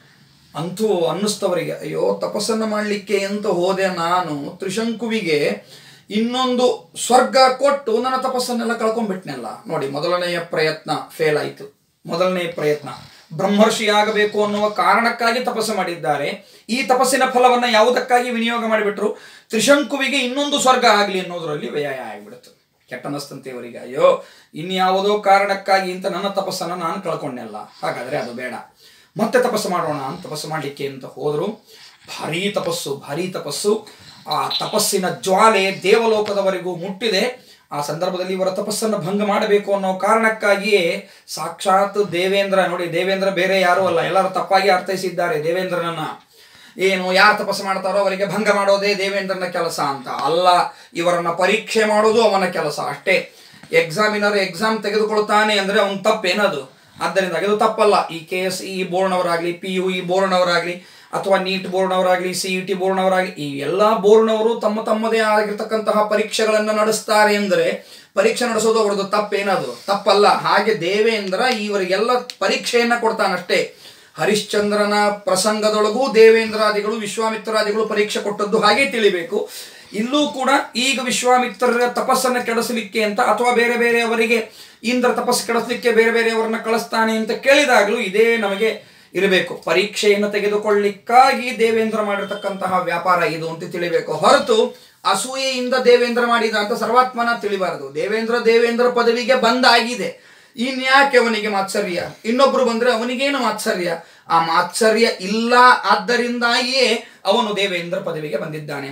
ಅಂತೂ ಅನ್ನಿಸ್ತವರಿಗೆ ಅಯ್ಯೋ ತಪಸ್ಸನ್ನು ಮಾಡಲಿಕ್ಕೆ ಅಂತ ಹೋದೆ ನಾನು ತ್ರಿಶಂಕುವಿಗೆ ಇನ್ನೊಂದು ಸ್ವರ್ಗ ಕೊಟ್ಟು ನನ್ನ ತಪಸ್ಸನ್ನೆಲ್ಲ ಕಳ್ಕೊಂಡ್ಬಿಟ್ನೆಲ್ಲ ನೋಡಿ ಮೊದಲನೆಯ ಪ್ರಯತ್ನ ಫೇಲ್ ಆಯಿತು ಮೊದಲನೆಯ ಪ್ರಯತ್ನ ಬ್ರಹ್ಮರ್ಷಿ ಆಗಬೇಕು ಅನ್ನುವ ಕಾರಣಕ್ಕಾಗಿ ತಪಸ್ಸು ಮಾಡಿದ್ದಾರೆ ಈ ತಪಸ್ಸಿನ ಫಲವನ್ನು ಯಾವುದಕ್ಕಾಗಿ ವಿನಿಯೋಗ ಮಾಡಿಬಿಟ್ರು ತ್ರಿಶಂಕುವಿಗೆ ಇನ್ನೊಂದು ಸ್ವರ್ಗ ಆಗಲಿ ಅನ್ನೋದರಲ್ಲಿ ವ್ಯಯ ಆಗಿಬಿಡುತ್ತೆ ಕೆಟ್ಟ ಅನ್ನಿಸ್ತಂತೆ ಇವರಿಗೆ ಅಯ್ಯೋ ಇನ್ಯಾವುದೋ ಕಾರಣಕ್ಕಾಗಿ ಅಂತ ನನ್ನ ತಪಸ್ಸನ್ನು ನಾನು ಕಳ್ಕೊಂಡೆಲ್ಲ ಹಾಗಾದರೆ ಅದು ಬೇಡ ಮತ್ತೆ ತಪಸ್ಸು ಮಾಡೋಣ ಅಂತ ತಪಸ್ಸು ಮಾಡಲಿಕ್ಕೆ ಅಂತ ಹೋದರು ಭಾರೀ ತಪಸ್ಸು ಭಾರೀ ತಪಸ್ಸು ಆ ತಪಸ್ಸಿನ ಜ್ವಾಲೆ ದೇವಲೋಕದವರೆಗೂ ಮುಟ್ಟಿದೆ ಆ ಸಂದರ್ಭದಲ್ಲಿ ಇವರ ತಪಸ್ಸನ್ನು ಭಂಗ ಮಾಡಬೇಕು ಅನ್ನೋ ಕಾರಣಕ್ಕಾಗಿಯೇ ಸಾಕ್ಷಾತ್ ದೇವೇಂದ್ರ ನೋಡಿ ದೇವೇಂದ್ರ ಬೇರೆ ಯಾರೂ ಅಲ್ಲ ಎಲ್ಲರೂ ತಪ್ಪಾಗಿ ಅರ್ಥೈಸಿದ್ದಾರೆ ದೇವೇಂದ್ರನನ್ನ ಏನು ಯಾರು ತಪಸ್ಸು ಮಾಡ್ತಾರೋ ಅವರಿಗೆ ಭಂಗ ಮಾಡೋದೇ ದೇವೇಂದ್ರನ ಕೆಲಸ ಅಂತ ಅಲ್ಲ ಇವರನ್ನ ಪರೀಕ್ಷೆ ಮಾಡೋದು ಅವನ ಕೆಲಸ ಅಷ್ಟೇ ಎಕ್ಸಾಮಿನರ್ ಎಕ್ಸಾಮ್ ತೆಗೆದುಕೊಳ್ತಾನೆ ಅಂದರೆ ಅವನ ತಪ್ಪೇನದು ಆದ್ದರಿಂದ ಇದು ತಪ್ಪಲ್ಲ ಈ ಕೆ ಎಸ್ ಇ ಬೋರ್ಡ್ನವರಾಗಲಿ ಪಿ ಯು ಇ ಬೋರ್ಡ್ನವರಾಗಲಿ ಅಥವಾ ನೀಟ್ ಬೋರ್ಡ್ನವರಾಗಲಿ ಸಿ ಇ ಟಿ ಬೋರ್ಡ್ನವರಾಗಲಿ ಈ ಎಲ್ಲ ಬೋರ್ಡ್ನವರು ತಮ್ಮ ತಮ್ಮದೇ ಆಗಿರ್ತಕ್ಕಂತಹ ಪರೀಕ್ಷೆಗಳನ್ನು ನಡೆಸ್ತಾರೆ ಎಂದರೆ ಪರೀಕ್ಷೆ ನಡೆಸೋದು ಅವರದ್ದು ತಪ್ಪೇನದು ತಪ್ಪಲ್ಲ ಹಾಗೆ ದೇವೇಂದ್ರ ಇವರಿಗೆಲ್ಲ ಪರೀಕ್ಷೆಯನ್ನ ಕೊಡ್ತಾನಷ್ಟೇ ಹರಿಶ್ಚಂದ್ರನ ಪ್ರಸಂಗದೊಳಗೂ ದೇವೇಂದ್ರಾದಿಗಳು ವಿಶ್ವಾಮಿತ್ರಾದಿಗಳು ಪರೀಕ್ಷೆ ಕೊಟ್ಟದ್ದು ಹಾಗೆ ತಿಳಿಬೇಕು ಇಲ್ಲೂ ಕೂಡ ಈಗ ವಿಶ್ವಾಮಿತ್ರರ ತಪಸ್ಸನ್ನು ಕೆಡಿಸಲಿಕ್ಕೆ ಅಂತ ಅಥವಾ ಬೇರೆ ಬೇರೆಯವರಿಗೆ ಇಂದ್ರ ತಪಸ್ಸು ಕೆಡಿಸಲಿಕ್ಕೆ ಬೇರೆ ಬೇರೆಯವರನ್ನ ಕಳಿಸ್ತಾನೆ ಅಂತ ಕೇಳಿದಾಗಲೂ ಇದೇ ನಮಗೆ ಇರಬೇಕು ಪರೀಕ್ಷೆಯನ್ನು ತೆಗೆದುಕೊಳ್ಳಿಕ್ಕಾಗಿ ದೇವೇಂದ್ರ ಮಾಡಿರ್ತಕ್ಕಂತಹ ವ್ಯಾಪಾರ ಇದು ಅಂತ ತಿಳಿಬೇಕು ಹೊರತು ಅಸೂಯೆಯಿಂದ ದೇವೇಂದ್ರ ಮಾಡಿದ ಅಂತ ಸರ್ವಾತ್ಮನ ತಿಳಿಬಾರದು ದೇವೇಂದ್ರ ದೇವೇಂದ್ರ ಪದವಿಗೆ ಬಂದಾಗಿದೆ ಇನ್ಯಾಕೆ ಅವನಿಗೆ ಮಾತ್ಸರ್ಯ ಇನ್ನೊಬ್ರು ಬಂದ್ರೆ ಅವನಿಗೇನು ಮಾತ್ಸರ್ಯ ಆ ಮಾತ್ಸರ್ಯ ಇಲ್ಲ ಆದ್ದರಿಂದಾಗಿಯೇ ಅವನು ದೇವೇಂದ್ರ ಪದವಿಗೆ ಬಂದಿದ್ದಾನೆ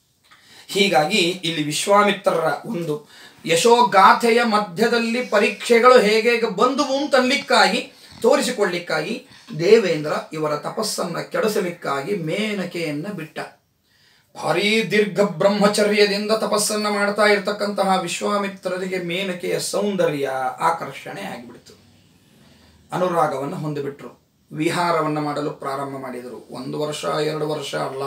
ಹೀಗಾಗಿ ಇಲ್ಲಿ ವಿಶ್ವಾಮಿತ್ರರ ಒಂದು ಯಶೋಗಾಥೆಯ ಮಧ್ಯದಲ್ಲಿ ಪರೀಕ್ಷೆಗಳು ಹೇಗೆ ಬಂದುವು ಅಂತನ್ಲಿಕ್ಕಾಗಿ ತೋರಿಸಿಕೊಳ್ಳಿಕ್ಕಾಗಿ ದೇವೇಂದ್ರ ಇವರ ತಪಸ್ಸನ್ನ ಕೆಡಿಸಲಿಕ್ಕಾಗಿ ಮೇನಕೆಯನ್ನ ಬಿಟ್ಟ ಭಾರೀ ದೀರ್ಘ ಬ್ರಹ್ಮಚರ್ಯದಿಂದ ತಪಸ್ಸನ್ನ ಮಾಡ್ತಾ ಇರತಕ್ಕಂತಹ ವಿಶ್ವಾಮಿತ್ರರಿಗೆ ಮೇನಕೆಯ ಸೌಂದರ್ಯ ಆಕರ್ಷಣೆ ಆಗಿಬಿಡ್ತು ಅನುರಾಗವನ್ನು ಹೊಂದಿಬಿಟ್ರು ವಿಹಾರವನ್ನು ಮಾಡಲು ಪ್ರಾರಂಭ ಮಾಡಿದರು ಒಂದು ವರ್ಷ ಎರಡು ವರ್ಷ ಅಲ್ಲ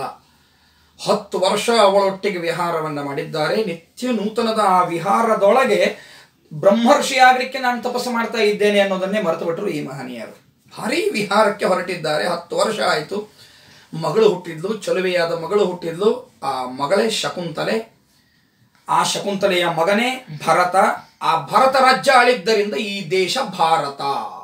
ಹತ್ತು ವರ್ಷ ಅವಳೊಟ್ಟಿಗೆ ವಿಹಾರವನ್ನು ಮಾಡಿದ್ದಾರೆ ನಿತ್ಯ ನೂತನದ ಆ ವಿಹಾರದೊಳಗೆ ಬ್ರಹ್ಮರ್ಷಿ ಆಗಲಿಕ್ಕೆ ನಾನು ತಪಸ್ಸು ಮಾಡ್ತಾ ಇದ್ದೇನೆ ಅನ್ನೋದನ್ನೇ ಮರೆತು ಬಿಟ್ರು ಈ ಮಹನೀಯರು ಭಾರೀ ವಿಹಾರಕ್ಕೆ ಹೊರಟಿದ್ದಾರೆ ಹತ್ತು ವರ್ಷ ಆಯಿತು ಮಗಳು ಹುಟ್ಟಿದ್ಲು ಚಲುವೆಯಾದ ಮಗಳು ಹುಟ್ಟಿದ್ಲು ಆ ಮಗಳೇ ಶಕುಂತಲೆ ಆ ಶಕುಂತಲೆಯ ಮಗನೇ ಭರತ ಆ ಭರತ ರಾಜ್ಯ ಆಳಿದ್ದರಿಂದ ಈ ದೇಶ ಭಾರತ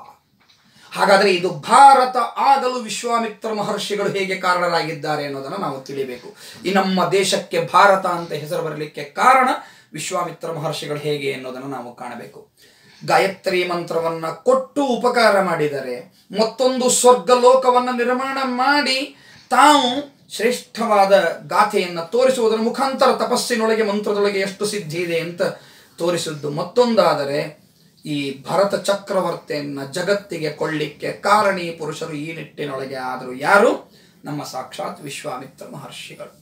ಹಾಗಾದರೆ ಇದು ಭಾರತ ಆಗಲು ವಿಶ್ವಾಮಿತ್ರ ಮಹರ್ಷಿಗಳು ಹೇಗೆ ಕಾರಣರಾಗಿದ್ದಾರೆ ಅನ್ನೋದನ್ನು ನಾವು ತಿಳಿಬೇಕು ಈ ನಮ್ಮ ದೇಶಕ್ಕೆ ಭಾರತ ಅಂತ ಹೆಸರು ಬರಲಿಕ್ಕೆ ಕಾರಣ ವಿಶ್ವಾಮಿತ್ರ ಮಹರ್ಷಿಗಳು ಹೇಗೆ ಅನ್ನೋದನ್ನು ನಾವು ಕಾಣಬೇಕು ಗಾಯತ್ರಿ ಮಂತ್ರವನ್ನ ಕೊಟ್ಟು ಉಪಕಾರ ಮಾಡಿದರೆ ಮತ್ತೊಂದು ಸ್ವರ್ಗ ಲೋಕವನ್ನು ನಿರ್ಮಾಣ ಮಾಡಿ ತಾವು ಶ್ರೇಷ್ಠವಾದ ಗಾಥೆಯನ್ನು ತೋರಿಸುವುದರ ಮುಖಾಂತರ ತಪಸ್ಸಿನೊಳಗೆ ಮಂತ್ರದೊಳಗೆ ಎಷ್ಟು ಸಿದ್ಧಿ ಇದೆ ಅಂತ ತೋರಿಸಿದ್ದು ಮತ್ತೊಂದಾದರೆ ಈ ಭರತ ಚಕ್ರವರ್ತಿಯನ್ನ ಜಗತ್ತಿಗೆ ಕೊಳ್ಳಿಕ್ಕೆ ಕಾರಣೀ ಪುರುಷರು ಈ ನಿಟ್ಟಿನೊಳಗೆ ಆದರೂ ಯಾರು ನಮ್ಮ ಸಾಕ್ಷಾತ್ ವಿಶ್ವಾಮಿತ್ರ ಮಹರ್ಷಿಗಳು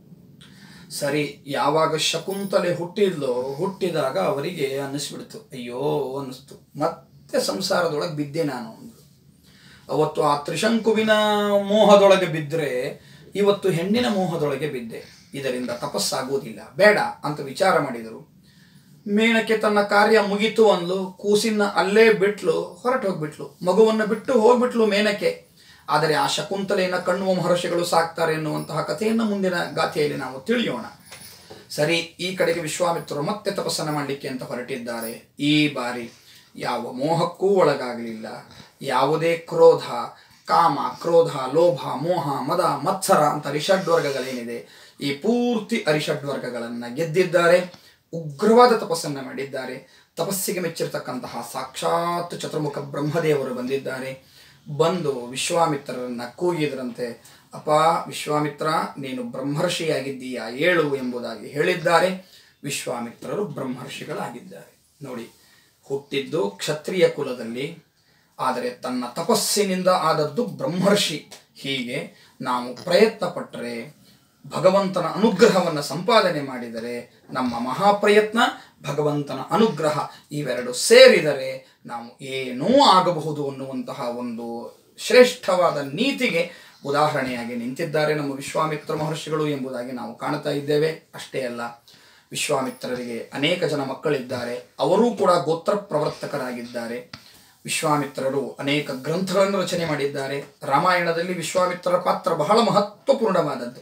ಸರಿ ಯಾವಾಗ ಶಕುಂತಲೆ ಹುಟ್ಟಿದ್ಲೋ ಹುಟ್ಟಿದಾಗ ಅವರಿಗೆ ಅನ್ನಿಸ್ಬಿಡ್ತು ಅಯ್ಯೋ ಅನ್ನಿಸ್ತು ಮತ್ತೆ ಸಂಸಾರದೊಳಗೆ ಬಿದ್ದೆ ನಾನು ಅಂದ್ರು ಅವತ್ತು ಆ ತ್ರಿಶಂಕುವಿನ ಮೋಹದೊಳಗೆ ಬಿದ್ದರೆ ಇವತ್ತು ಹೆಣ್ಣಿನ ಮೋಹದೊಳಗೆ ಬಿದ್ದೆ ಇದರಿಂದ ತಪಸ್ಸಾಗುವುದಿಲ್ಲ ಬೇಡ ಅಂತ ವಿಚಾರ ಮಾಡಿದರು ಮೇಣಕ್ಕೆ ತನ್ನ ಕಾರ್ಯ ಮುಗೀತು ಅಂದ್ಲು ಕೂಸಿನ ಅಲ್ಲೇ ಬಿಟ್ಲು ಹೊರಟು ಹೋಗ್ಬಿಟ್ಲು ಮಗುವನ್ನು ಬಿಟ್ಟು ಹೋಗ್ಬಿಟ್ಲು ಮೇನಕ್ಕೆ ಆದರೆ ಆ ಶಕುಂತಲೆಯನ್ನು ಕಣ್ಣುವ ಮಹರ್ಷಿಗಳು ಸಾಕ್ತಾರೆ ಎನ್ನುವಂತಹ ಕಥೆಯನ್ನು ಮುಂದಿನ ಗಾಥೆಯಲ್ಲಿ ನಾವು ತಿಳಿಯೋಣ ಸರಿ ಈ ಕಡೆಗೆ ವಿಶ್ವಾಮಿತ್ರರು ಮತ್ತೆ ತಪಸ್ಸನ್ನು ಮಾಡಲಿಕ್ಕೆ ಅಂತ ಹೊರಟಿದ್ದಾರೆ ಈ ಬಾರಿ ಯಾವ ಮೋಹಕ್ಕೂ ಒಳಗಾಗಲಿಲ್ಲ ಯಾವುದೇ ಕ್ರೋಧ ಕಾಮ ಕ್ರೋಧ ಲೋಭ ಮೋಹ ಮದ ಮತ್ಸರ ಅಂತ ಅರಿಷಡ್ವರ್ಗಗಳೇನಿದೆ ಈ ಪೂರ್ತಿ ಅರಿಷಡ್ವರ್ಗಗಳನ್ನು ಗೆದ್ದಿದ್ದಾರೆ ಉಗ್ರವಾದ ತಪಸ್ಸನ್ನು ಮಾಡಿದ್ದಾರೆ ತಪಸ್ಸಿಗೆ ಮೆಚ್ಚಿರ್ತಕ್ಕಂತಹ ಸಾಕ್ಷಾತ್ ಚತುರ್ಮುಖ ಬ್ರಹ್ಮದೇವರು ಬಂದಿದ್ದಾರೆ ಬಂದು ವಿಶ್ವಾಮಿತ್ರರನ್ನ ಕೂಗಿದ್ರಂತೆ ಅಪ ವಿಶ್ವಾಮಿತ್ರ ನೀನು ಬ್ರಹ್ಮರ್ಷಿಯಾಗಿದ್ದೀಯಾ ಏಳು ಎಂಬುದಾಗಿ ಹೇಳಿದ್ದಾರೆ ವಿಶ್ವಾಮಿತ್ರರು ಬ್ರಹ್ಮರ್ಷಿಗಳಾಗಿದ್ದಾರೆ ನೋಡಿ ಹುಟ್ಟಿದ್ದು ಕ್ಷತ್ರಿಯ ಕುಲದಲ್ಲಿ ಆದರೆ ತನ್ನ ತಪಸ್ಸಿನಿಂದ ಆದದ್ದು ಬ್ರಹ್ಮರ್ಷಿ ಹೀಗೆ ನಾವು ಪ್ರಯತ್ನ ಪಟ್ಟರೆ ಭಗವಂತನ ಅನುಗ್ರಹವನ್ನು ಸಂಪಾದನೆ ಮಾಡಿದರೆ ನಮ್ಮ ಮಹಾಪ್ರಯತ್ನ ಭಗವಂತನ ಅನುಗ್ರಹ ಇವೆರಡು ಸೇರಿದರೆ ನಾವು ಏನೂ ಆಗಬಹುದು ಅನ್ನುವಂತಹ ಒಂದು ಶ್ರೇಷ್ಠವಾದ ನೀತಿಗೆ ಉದಾಹರಣೆಯಾಗಿ ನಿಂತಿದ್ದಾರೆ ನಮ್ಮ ವಿಶ್ವಾಮಿತ್ರ ಮಹರ್ಷಿಗಳು ಎಂಬುದಾಗಿ ನಾವು ಕಾಣ್ತಾ ಇದ್ದೇವೆ ಅಷ್ಟೇ ಅಲ್ಲ ವಿಶ್ವಾಮಿತ್ರರಿಗೆ ಅನೇಕ ಜನ ಮಕ್ಕಳಿದ್ದಾರೆ ಅವರೂ ಕೂಡ ಗೋತ್ರ ಪ್ರವರ್ತಕರಾಗಿದ್ದಾರೆ ವಿಶ್ವಾಮಿತ್ರರು ಅನೇಕ ಗ್ರಂಥಗಳನ್ನು ರಚನೆ ಮಾಡಿದ್ದಾರೆ ರಾಮಾಯಣದಲ್ಲಿ ವಿಶ್ವಾಮಿತ್ರರ ಪಾತ್ರ ಬಹಳ ಮಹತ್ವಪೂರ್ಣವಾದದ್ದು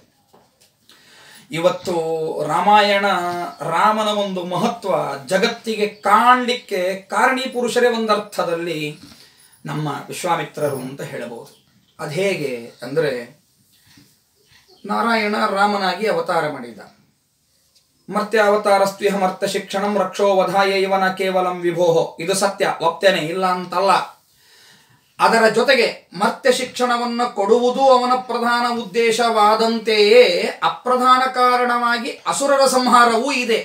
ಇವತ್ತು ರಾಮಾಯಣ ರಾಮನ ಒಂದು ಮಹತ್ವ ಜಗತ್ತಿಗೆ ಕಾಣಲಿಕ್ಕೆ ಕಾರಣೀ ಪುರುಷರೇ ಒಂದು ಅರ್ಥದಲ್ಲಿ ನಮ್ಮ ವಿಶ್ವಾಮಿತ್ರರು ಅಂತ ಹೇಳಬಹುದು ಅದು ಹೇಗೆ ಅಂದರೆ ನಾರಾಯಣ ರಾಮನಾಗಿ ಅವತಾರ ಮಾಡಿದ ಮರ್ತ್ಯ ಅವತಾರಸ್ತ್ವಿಹ ಮರ್ತ್ಯ ಶಿಕ್ಷಣಂ ರಕ್ಷೋ ವಧಾಯ ಇವನ ಕೇವಲಂ ವಿಭೋಹೋ ಇದು ಸತ್ಯ ಒಪ್ತೇನೆ ಇಲ್ಲ ಅಂತಲ್ಲ ಅದರ ಜೊತೆಗೆ ಮರ್ತ್ಯ ಶಿಕ್ಷಣವನ್ನು ಕೊಡುವುದು ಅವನ ಪ್ರಧಾನ ಉದ್ದೇಶವಾದಂತೆಯೇ ಅಪ್ರಧಾನ ಕಾರಣವಾಗಿ ಅಸುರರ ಸಂಹಾರವೂ ಇದೆ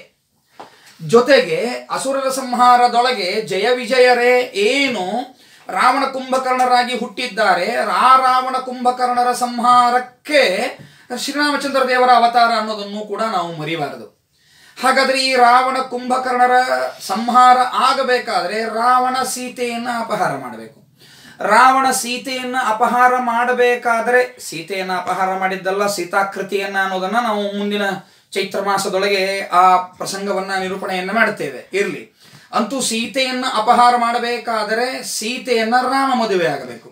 ಜೊತೆಗೆ ಅಸುರರ ಸಂಹಾರದೊಳಗೆ ಜಯ ವಿಜಯರೇ ಏನು ರಾವಣ ಕುಂಭಕರ್ಣರಾಗಿ ಹುಟ್ಟಿದ್ದಾರೆ ಆ ರಾವಣ ಕುಂಭಕರ್ಣರ ಸಂಹಾರಕ್ಕೆ ಶ್ರೀರಾಮಚಂದ್ರ ದೇವರ ಅವತಾರ ಅನ್ನೋದನ್ನು ಕೂಡ ನಾವು ಮರಿಬಾರದು ಹಾಗಾದ್ರೆ ಈ ರಾವಣ ಕುಂಭಕರ್ಣರ ಸಂಹಾರ ಆಗಬೇಕಾದ್ರೆ ರಾವಣ ಸೀತೆಯನ್ನು ಅಪಹಾರ ಮಾಡಬೇಕು ರಾವಣ ಸೀತೆಯನ್ನ ಅಪಹಾರ ಮಾಡಬೇಕಾದರೆ ಸೀತೆಯನ್ನ ಅಪಹಾರ ಮಾಡಿದ್ದಲ್ಲ ಸೀತಾಕೃತಿಯನ್ನ ಅನ್ನೋದನ್ನ ನಾವು ಮುಂದಿನ ಚೈತ್ರ ಮಾಸದೊಳಗೆ ಆ ಪ್ರಸಂಗವನ್ನ ನಿರೂಪಣೆಯನ್ನ ಮಾಡುತ್ತೇವೆ ಇರಲಿ ಅಂತೂ ಸೀತೆಯನ್ನ ಅಪಹಾರ ಮಾಡಬೇಕಾದರೆ ಸೀತೆಯನ್ನ ರಾಮ ಮದುವೆ ಆಗಬೇಕು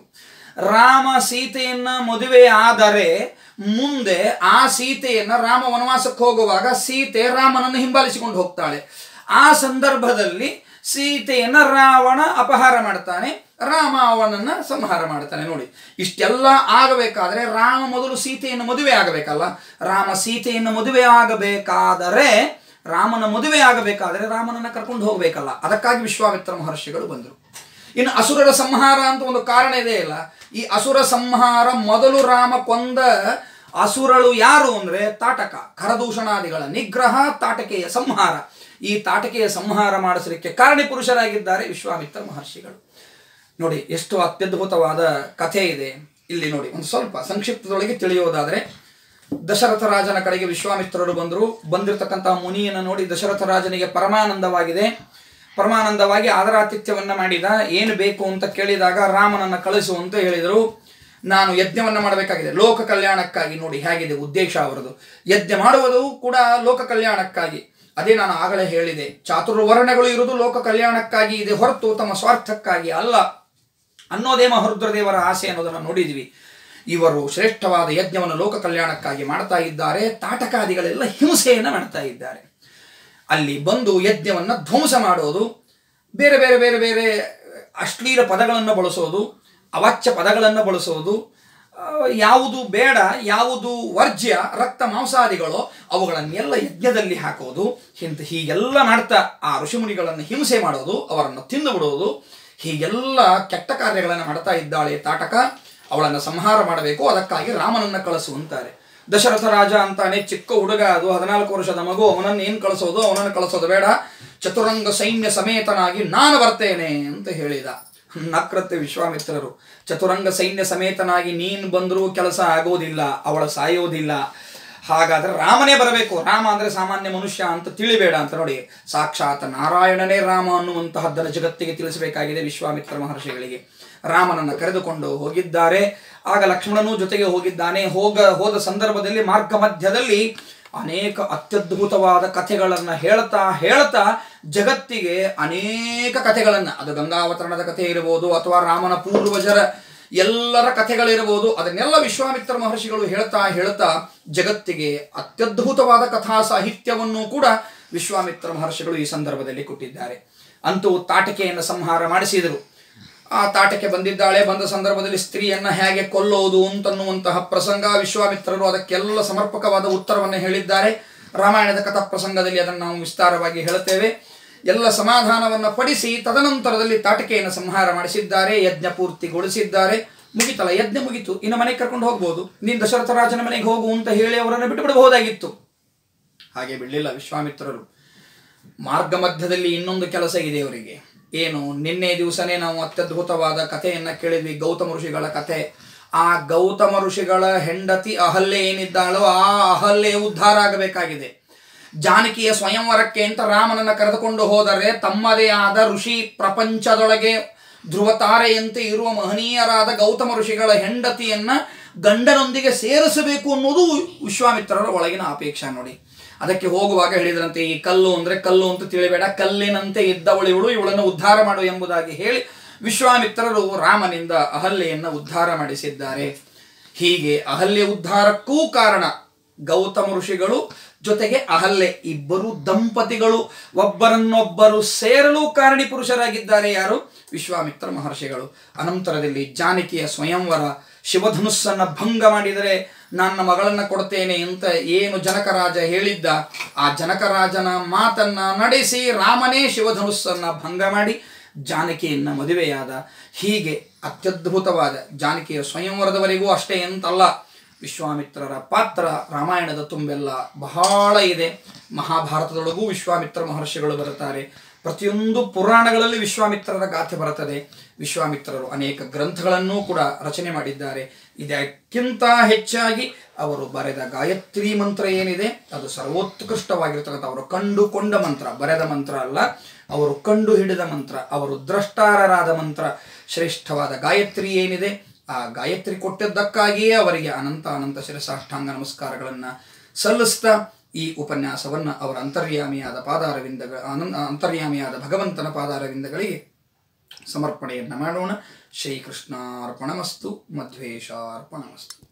ರಾಮ ಸೀತೆಯನ್ನ ಮದುವೆ ಆದರೆ ಮುಂದೆ ಆ ಸೀತೆಯನ್ನ ರಾಮ ವನವಾಸಕ್ಕೆ ಹೋಗುವಾಗ ಸೀತೆ ರಾಮನನ್ನು ಹಿಂಬಾಲಿಸಿಕೊಂಡು ಹೋಗ್ತಾಳೆ ಆ ಸಂದರ್ಭದಲ್ಲಿ ಸೀತೆಯನ್ನ ರಾವಣ ಅಪಹಾರ ಮಾಡ್ತಾನೆ ರಾಮ ಅವನನ್ನ ಸಂಹಾರ ಮಾಡ್ತಾನೆ ನೋಡಿ ಇಷ್ಟೆಲ್ಲ ಆಗಬೇಕಾದ್ರೆ ರಾಮ ಮೊದಲು ಸೀತೆಯನ್ನು ಮದುವೆ ಆಗಬೇಕಲ್ಲ ರಾಮ ಸೀತೆಯನ್ನು ಮದುವೆ ಆಗಬೇಕಾದರೆ ರಾಮನ ಮದುವೆ ಆಗಬೇಕಾದರೆ ರಾಮನನ್ನ ಕರ್ಕೊಂಡು ಹೋಗಬೇಕಲ್ಲ ಅದಕ್ಕಾಗಿ ವಿಶ್ವಾಮಿತ್ರ ಮಹರ್ಷಿಗಳು ಬಂದರು ಇನ್ನು ಅಸುರರ ಸಂಹಾರ ಅಂತ ಒಂದು ಕಾರಣ ಇದೆ ಇಲ್ಲ ಈ ಅಸುರ ಸಂಹಾರ ಮೊದಲು ರಾಮ ಕೊಂದ ಅಸುರಳು ಯಾರು ಅಂದ್ರೆ ತಾಟಕ ಖರದೂಷಣಾದಿಗಳ ನಿಗ್ರಹ ತಾಟಕೆಯ ಸಂಹಾರ ಈ ತಾಟಕೆಯ ಸಂಹಾರ ಮಾಡಿಸಲಿಕ್ಕೆ ಕಾರಣಿ ಪುರುಷರಾಗಿದ್ದಾರೆ ವಿಶ್ವಾಮಿತ್ರ ಮಹರ್ಷಿಗಳು ನೋಡಿ ಎಷ್ಟು ಅತ್ಯದ್ಭುತವಾದ ಕಥೆ ಇದೆ ಇಲ್ಲಿ ನೋಡಿ ಒಂದು ಸ್ವಲ್ಪ ಸಂಕ್ಷಿಪ್ತದೊಳಗೆ ತಿಳಿಯೋದಾದ್ರೆ ದಶರಥ ರಾಜನ ಕಡೆಗೆ ವಿಶ್ವಾಮಿತ್ರರು ಬಂದರು ಬಂದಿರತಕ್ಕಂತಹ ಮುನಿಯನ್ನು ನೋಡಿ ದಶರಥ ರಾಜನಿಗೆ ಪರಮಾನಂದವಾಗಿದೆ ಪರಮಾನಂದವಾಗಿ ಆದರಾತಿಥ್ಯವನ್ನ ಮಾಡಿದ ಏನು ಬೇಕು ಅಂತ ಕೇಳಿದಾಗ ರಾಮನನ್ನ ಕಳಿಸು ಅಂತ ಹೇಳಿದರು ನಾನು ಯಜ್ಞವನ್ನ ಮಾಡಬೇಕಾಗಿದೆ ಲೋಕ ಕಲ್ಯಾಣಕ್ಕಾಗಿ ನೋಡಿ ಹೇಗಿದೆ ಉದ್ದೇಶ ಅವರದು ಯಜ್ಞ ಮಾಡುವುದು ಕೂಡ ಲೋಕ ಕಲ್ಯಾಣಕ್ಕಾಗಿ ಅದೇ ನಾನು ಆಗಲೇ ಹೇಳಿದೆ ಚಾತುರ್ವರ್ಣಗಳು ಇರುವುದು ಲೋಕ ಕಲ್ಯಾಣಕ್ಕಾಗಿ ಇದೆ ಹೊರತು ತಮ್ಮ ಸ್ವಾರ್ಥಕ್ಕಾಗಿ ಅಲ್ಲ ಅನ್ನೋದೇ ಮಹರುದ್ರದೇವರ ಆಸೆ ಅನ್ನೋದನ್ನು ನೋಡಿದ್ವಿ ಇವರು ಶ್ರೇಷ್ಠವಾದ ಯಜ್ಞವನ್ನು ಲೋಕ ಕಲ್ಯಾಣಕ್ಕಾಗಿ ಮಾಡ್ತಾ ಇದ್ದಾರೆ ತಾಟಕಾದಿಗಳೆಲ್ಲ ಹಿಂಸೆಯನ್ನು ಮಾಡ್ತಾ ಇದ್ದಾರೆ ಅಲ್ಲಿ ಬಂದು ಯಜ್ಞವನ್ನು ಧ್ವಂಸ ಮಾಡೋದು ಬೇರೆ ಬೇರೆ ಬೇರೆ ಬೇರೆ ಅಶ್ಲೀಲ ಪದಗಳನ್ನು ಬಳಸೋದು ಅವಾಚ್ಯ ಪದಗಳನ್ನು ಬಳಸೋದು ಆ, ಯಾವುದು ಬೇಡ ಯಾವುದು ವರ್ಜ್ಯ ರಕ್ತ ಮಾಂಸಾದಿಗಳೋ ಅವುಗಳನ್ನೆಲ್ಲ ಯಜ್ಞದಲ್ಲಿ ಹಾಕೋದು ಇಂಥ ಹೀಗೆಲ್ಲ ಮಾಡ್ತಾ ಆ ಋಷಿಮುನಿಗಳನ್ನು ಹಿಂಸೆ ಮಾಡೋದು ಅವರನ್ನು ತಿಂದು ಬಿಡೋದು ಹೀಗೆಲ್ಲ ಕೆಟ್ಟ ಕಾರ್ಯಗಳನ್ನು ಮಾಡ್ತಾ ಇದ್ದಾಳೆ ತಾಟಕ ಅವಳನ್ನು ಸಂಹಾರ ಮಾಡಬೇಕು ಅದಕ್ಕಾಗಿ ರಾಮನನ್ನ ಕಳಿಸು ಅಂತಾರೆ ದಶರಥ ರಾಜ ಅಂತಾನೆ ಚಿಕ್ಕ ಹುಡುಗ ಅದು ಹದಿನಾಲ್ಕು ವರ್ಷದ ಮಗು ಅವನನ್ನು ಏನು ಕಳಿಸೋದು ಅವನನ್ನು ಕಳಿಸೋದು ಬೇಡ ಚತುರಂಗ ಸೈನ್ಯ ಸಮೇತನಾಗಿ ನಾನು ಬರ್ತೇನೆ ಅಂತ ಹೇಳಿದ ನಕ್ರತೆ ವಿಶ್ವಾಮಿತ್ರರು ಚತುರಂಗ ಸೈನ್ಯ ಸಮೇತನಾಗಿ ನೀನು ಬಂದರೂ ಕೆಲಸ ಆಗೋದಿಲ್ಲ ಅವಳ ಸಾಯೋದಿಲ್ಲ ಹಾಗಾದ್ರೆ ರಾಮನೇ ಬರಬೇಕು ರಾಮ ಅಂದ್ರೆ ಸಾಮಾನ್ಯ ಮನುಷ್ಯ ಅಂತ ತಿಳಿಬೇಡ ಅಂತ ನೋಡಿ ಸಾಕ್ಷಾತ್ ನಾರಾಯಣನೇ ರಾಮ ಅನ್ನುವಂತಹದ್ದನ್ನು ಜಗತ್ತಿಗೆ ತಿಳಿಸಬೇಕಾಗಿದೆ ವಿಶ್ವಾಮಿತ್ರ ಮಹರ್ಷಿಗಳಿಗೆ ರಾಮನನ್ನು ಕರೆದುಕೊಂಡು ಹೋಗಿದ್ದಾರೆ ಆಗ ಲಕ್ಷ್ಮಣನೂ ಜೊತೆಗೆ ಹೋಗಿದ್ದಾನೆ ಹೋಗ ಹೋದ ಸಂದರ್ಭದಲ್ಲಿ ಮಾರ್ಗ ಮಧ್ಯದಲ್ಲಿ ಅನೇಕ ಅತ್ಯದ್ಭುತವಾದ ಕಥೆಗಳನ್ನು ಹೇಳ್ತಾ ಹೇಳ್ತಾ ಜಗತ್ತಿಗೆ ಅನೇಕ ಕಥೆಗಳನ್ನು ಅದು ಗಂಗಾವತರಣದ ಕಥೆ ಇರಬಹುದು ಅಥವಾ ರಾಮನ ಪೂರ್ವಜರ ಎಲ್ಲರ ಕಥೆಗಳಿರಬಹುದು ಅದನ್ನೆಲ್ಲ ವಿಶ್ವಾಮಿತ್ರ ಮಹರ್ಷಿಗಳು ಹೇಳ್ತಾ ಹೇಳ್ತಾ ಜಗತ್ತಿಗೆ ಅತ್ಯದ್ಭುತವಾದ ಕಥಾ ಸಾಹಿತ್ಯವನ್ನು ಕೂಡ ವಿಶ್ವಾಮಿತ್ರ ಮಹರ್ಷಿಗಳು ಈ ಸಂದರ್ಭದಲ್ಲಿ ಕೊಟ್ಟಿದ್ದಾರೆ ಅಂತೂ ತಾಟಿಕೆಯನ್ನು ಸಂಹಾರ ಮಾಡಿಸಿದರು ಆ ತಾಟಕ್ಕೆ ಬಂದಿದ್ದಾಳೆ ಬಂದ ಸಂದರ್ಭದಲ್ಲಿ ಸ್ತ್ರೀಯನ್ನ ಹೇಗೆ ಕೊಲ್ಲೋದು ಅಂತನ್ನುವಂತಹ ಪ್ರಸಂಗ ವಿಶ್ವಾಮಿತ್ರರು ಅದಕ್ಕೆಲ್ಲ ಸಮರ್ಪಕವಾದ ಉತ್ತರವನ್ನು ಹೇಳಿದ್ದಾರೆ ರಾಮಾಯಣದ ಕಥಾ ಪ್ರಸಂಗದಲ್ಲಿ ಅದನ್ನು ನಾವು ವಿಸ್ತಾರವಾಗಿ ಹೇಳುತ್ತೇವೆ ಎಲ್ಲ ಸಮಾಧಾನವನ್ನು ಪಡಿಸಿ ತದನಂತರದಲ್ಲಿ ತಾಟಕೆಯನ್ನು ಸಂಹಾರ ಮಾಡಿಸಿದ್ದಾರೆ ಯಜ್ಞ ಪೂರ್ತಿಗೊಳಿಸಿದ್ದಾರೆ ಮುಗಿತಲ್ಲ ಯಜ್ಞ ಮುಗಿತು ಇನ್ನು ಮನೆಗೆ ಕರ್ಕೊಂಡು ಹೋಗ್ಬೋದು ನೀನು ದಶರಥ ರಾಜನ ಮನೆಗೆ ಹೋಗು ಅಂತ ಹೇಳಿ ಅವರನ್ನು ಬಿಟ್ಟು ಬಿಡಬಹುದಾಗಿತ್ತು ಹಾಗೆ ಬಿಡಲಿಲ್ಲ ವಿಶ್ವಾಮಿತ್ರರು ಮಾರ್ಗ ಮಧ್ಯದಲ್ಲಿ ಇನ್ನೊಂದು ಕೆಲಸ ಇದೆ ಅವರಿಗೆ ಏನು ನಿನ್ನೆ ದಿವಸನೇ ನಾವು ಅತ್ಯದ್ಭುತವಾದ ಕಥೆಯನ್ನ ಕೇಳಿದ್ವಿ ಗೌತಮ ಋಷಿಗಳ ಕಥೆ ಆ ಗೌತಮ ಋಷಿಗಳ ಹೆಂಡತಿ ಅಹಲ್ಯೆ ಏನಿದ್ದಾಳೋ ಆ ಅಹಲ್ಯೆ ಉದ್ಧಾರ ಆಗಬೇಕಾಗಿದೆ ಜಾನಕಿಯ ಸ್ವಯಂವರಕ್ಕೆ ಅಂತ ರಾಮನನ್ನ ಕರೆದುಕೊಂಡು ಹೋದರೆ ತಮ್ಮದೇ ಆದ ಋಷಿ ಪ್ರಪಂಚದೊಳಗೆ ಧ್ರುವತಾರೆಯಂತೆ ಇರುವ ಮಹನೀಯರಾದ ಗೌತಮ ಋಷಿಗಳ ಹೆಂಡತಿಯನ್ನ ಗಂಡನೊಂದಿಗೆ ಸೇರಿಸಬೇಕು ಅನ್ನೋದು ವಿಶ್ವಾಮಿತ್ರರ ಒಳಗಿನ ಅಪೇಕ್ಷೆ ನೋಡಿ ಅದಕ್ಕೆ ಹೋಗುವಾಗ ಹೇಳಿದ್ರಂತೆ ಈ ಕಲ್ಲು ಅಂದ್ರೆ ಕಲ್ಲು ಅಂತ ತಿಳಿಬೇಡ ಕಲ್ಲಿನಂತೆ ಇದ್ದವಳು ಇವಳು ಇವಳನ್ನು ಉದ್ಧಾರ ಮಾಡು ಎಂಬುದಾಗಿ ಹೇಳಿ ವಿಶ್ವಾಮಿತ್ರರು ರಾಮನಿಂದ ಅಹಲ್ಯೆಯನ್ನ ಉದ್ಧಾರ ಮಾಡಿಸಿದ್ದಾರೆ ಹೀಗೆ ಅಹಲ್ಯೆ ಉದ್ಧಾರಕ್ಕೂ ಕಾರಣ ಗೌತಮ ಋಷಿಗಳು ಜೊತೆಗೆ ಅಹಲ್ಯೆ ಇಬ್ಬರು ದಂಪತಿಗಳು ಒಬ್ಬರನ್ನೊಬ್ಬರು ಸೇರಲು ಕಾರಣಿ ಪುರುಷರಾಗಿದ್ದಾರೆ ಯಾರು ವಿಶ್ವಾಮಿತ್ರ ಮಹರ್ಷಿಗಳು ಅನಂತರದಲ್ಲಿ ಜಾನಕಿಯ ಸ್ವಯಂವರ ಶಿವಧನುಸ್ಸನ್ನ ಭಂಗ ಮಾಡಿದರೆ ನನ್ನ ಮಗಳನ್ನ ಕೊಡ್ತೇನೆ ಅಂತ ಏನು ಜನಕರಾಜ ಹೇಳಿದ್ದ ಆ ಜನಕರಾಜನ ಮಾತನ್ನ ನಡೆಸಿ ರಾಮನೇ ಶಿವಧನುಸ್ಸನ್ನ ಭಂಗ ಮಾಡಿ ಜಾನಕಿಯನ್ನ ಮದುವೆಯಾದ ಹೀಗೆ ಅತ್ಯದ್ಭುತವಾದ ಜಾನಕಿಯ ಸ್ವಯಂವರದವರೆಗೂ ಅಷ್ಟೇ ಅಂತಲ್ಲ ವಿಶ್ವಾಮಿತ್ರರ ಪಾತ್ರ ರಾಮಾಯಣದ ತುಂಬೆಲ್ಲ ಬಹಳ ಇದೆ ಮಹಾಭಾರತದೊಳಗೂ ವಿಶ್ವಾಮಿತ್ರ ಮಹರ್ಷಿಗಳು ಬರುತ್ತಾರೆ ಪ್ರತಿಯೊಂದು ಪುರಾಣಗಳಲ್ಲಿ ವಿಶ್ವಾಮಿತ್ರರ ಗಾಥೆ ಬರುತ್ತದೆ ವಿಶ್ವಾಮಿತ್ರರು ಅನೇಕ ಗ್ರಂಥಗಳನ್ನೂ ಕೂಡ ರಚನೆ ಮಾಡಿದ್ದಾರೆ ಇದಕ್ಕಿಂತ ಹೆಚ್ಚಾಗಿ ಅವರು ಬರೆದ ಗಾಯತ್ರಿ ಮಂತ್ರ ಏನಿದೆ ಅದು ಸರ್ವೋತ್ಕೃಷ್ಟವಾಗಿರ್ತಕ್ಕಂಥ ಅವರು ಕಂಡುಕೊಂಡ ಮಂತ್ರ ಬರೆದ ಮಂತ್ರ ಅಲ್ಲ ಅವರು ಕಂಡು ಹಿಡಿದ ಮಂತ್ರ ಅವರು ದ್ರಷ್ಟಾರರಾದ ಮಂತ್ರ ಶ್ರೇಷ್ಠವಾದ ಗಾಯತ್ರಿ ಏನಿದೆ ಆ ಗಾಯತ್ರಿ ಕೊಟ್ಟಿದ್ದಕ್ಕಾಗಿಯೇ ಅವರಿಗೆ ಅನಂತ ಅನಂತ ಶಿರಸಾಷ್ಟಾಂಗ ನಮಸ್ಕಾರಗಳನ್ನು ಸಲ್ಲಿಸ್ತಾ ಈ ಉಪನ್ಯಾಸವನ್ನು ಅವರ ಅಂತರ್ಯಾಮಿಯಾದ ಪಾದಾರವಿಂದಗಳ ಅನನ್ ಅಂತರ್ಯಾಮಿಯಾದ ಭಗವಂತನ ಪಾದಾರವಿಂದಗಳಿಗೆ ಸಮರ್ಪಣೆಯನ್ನು ಮಾಡೋಣ ಶ್ರೀಕೃಷ್ಣಾರ್ಪಣಮಸ್ತು ಮಧ್ವೇಶಾರ್ಪಣಮಸ್ತು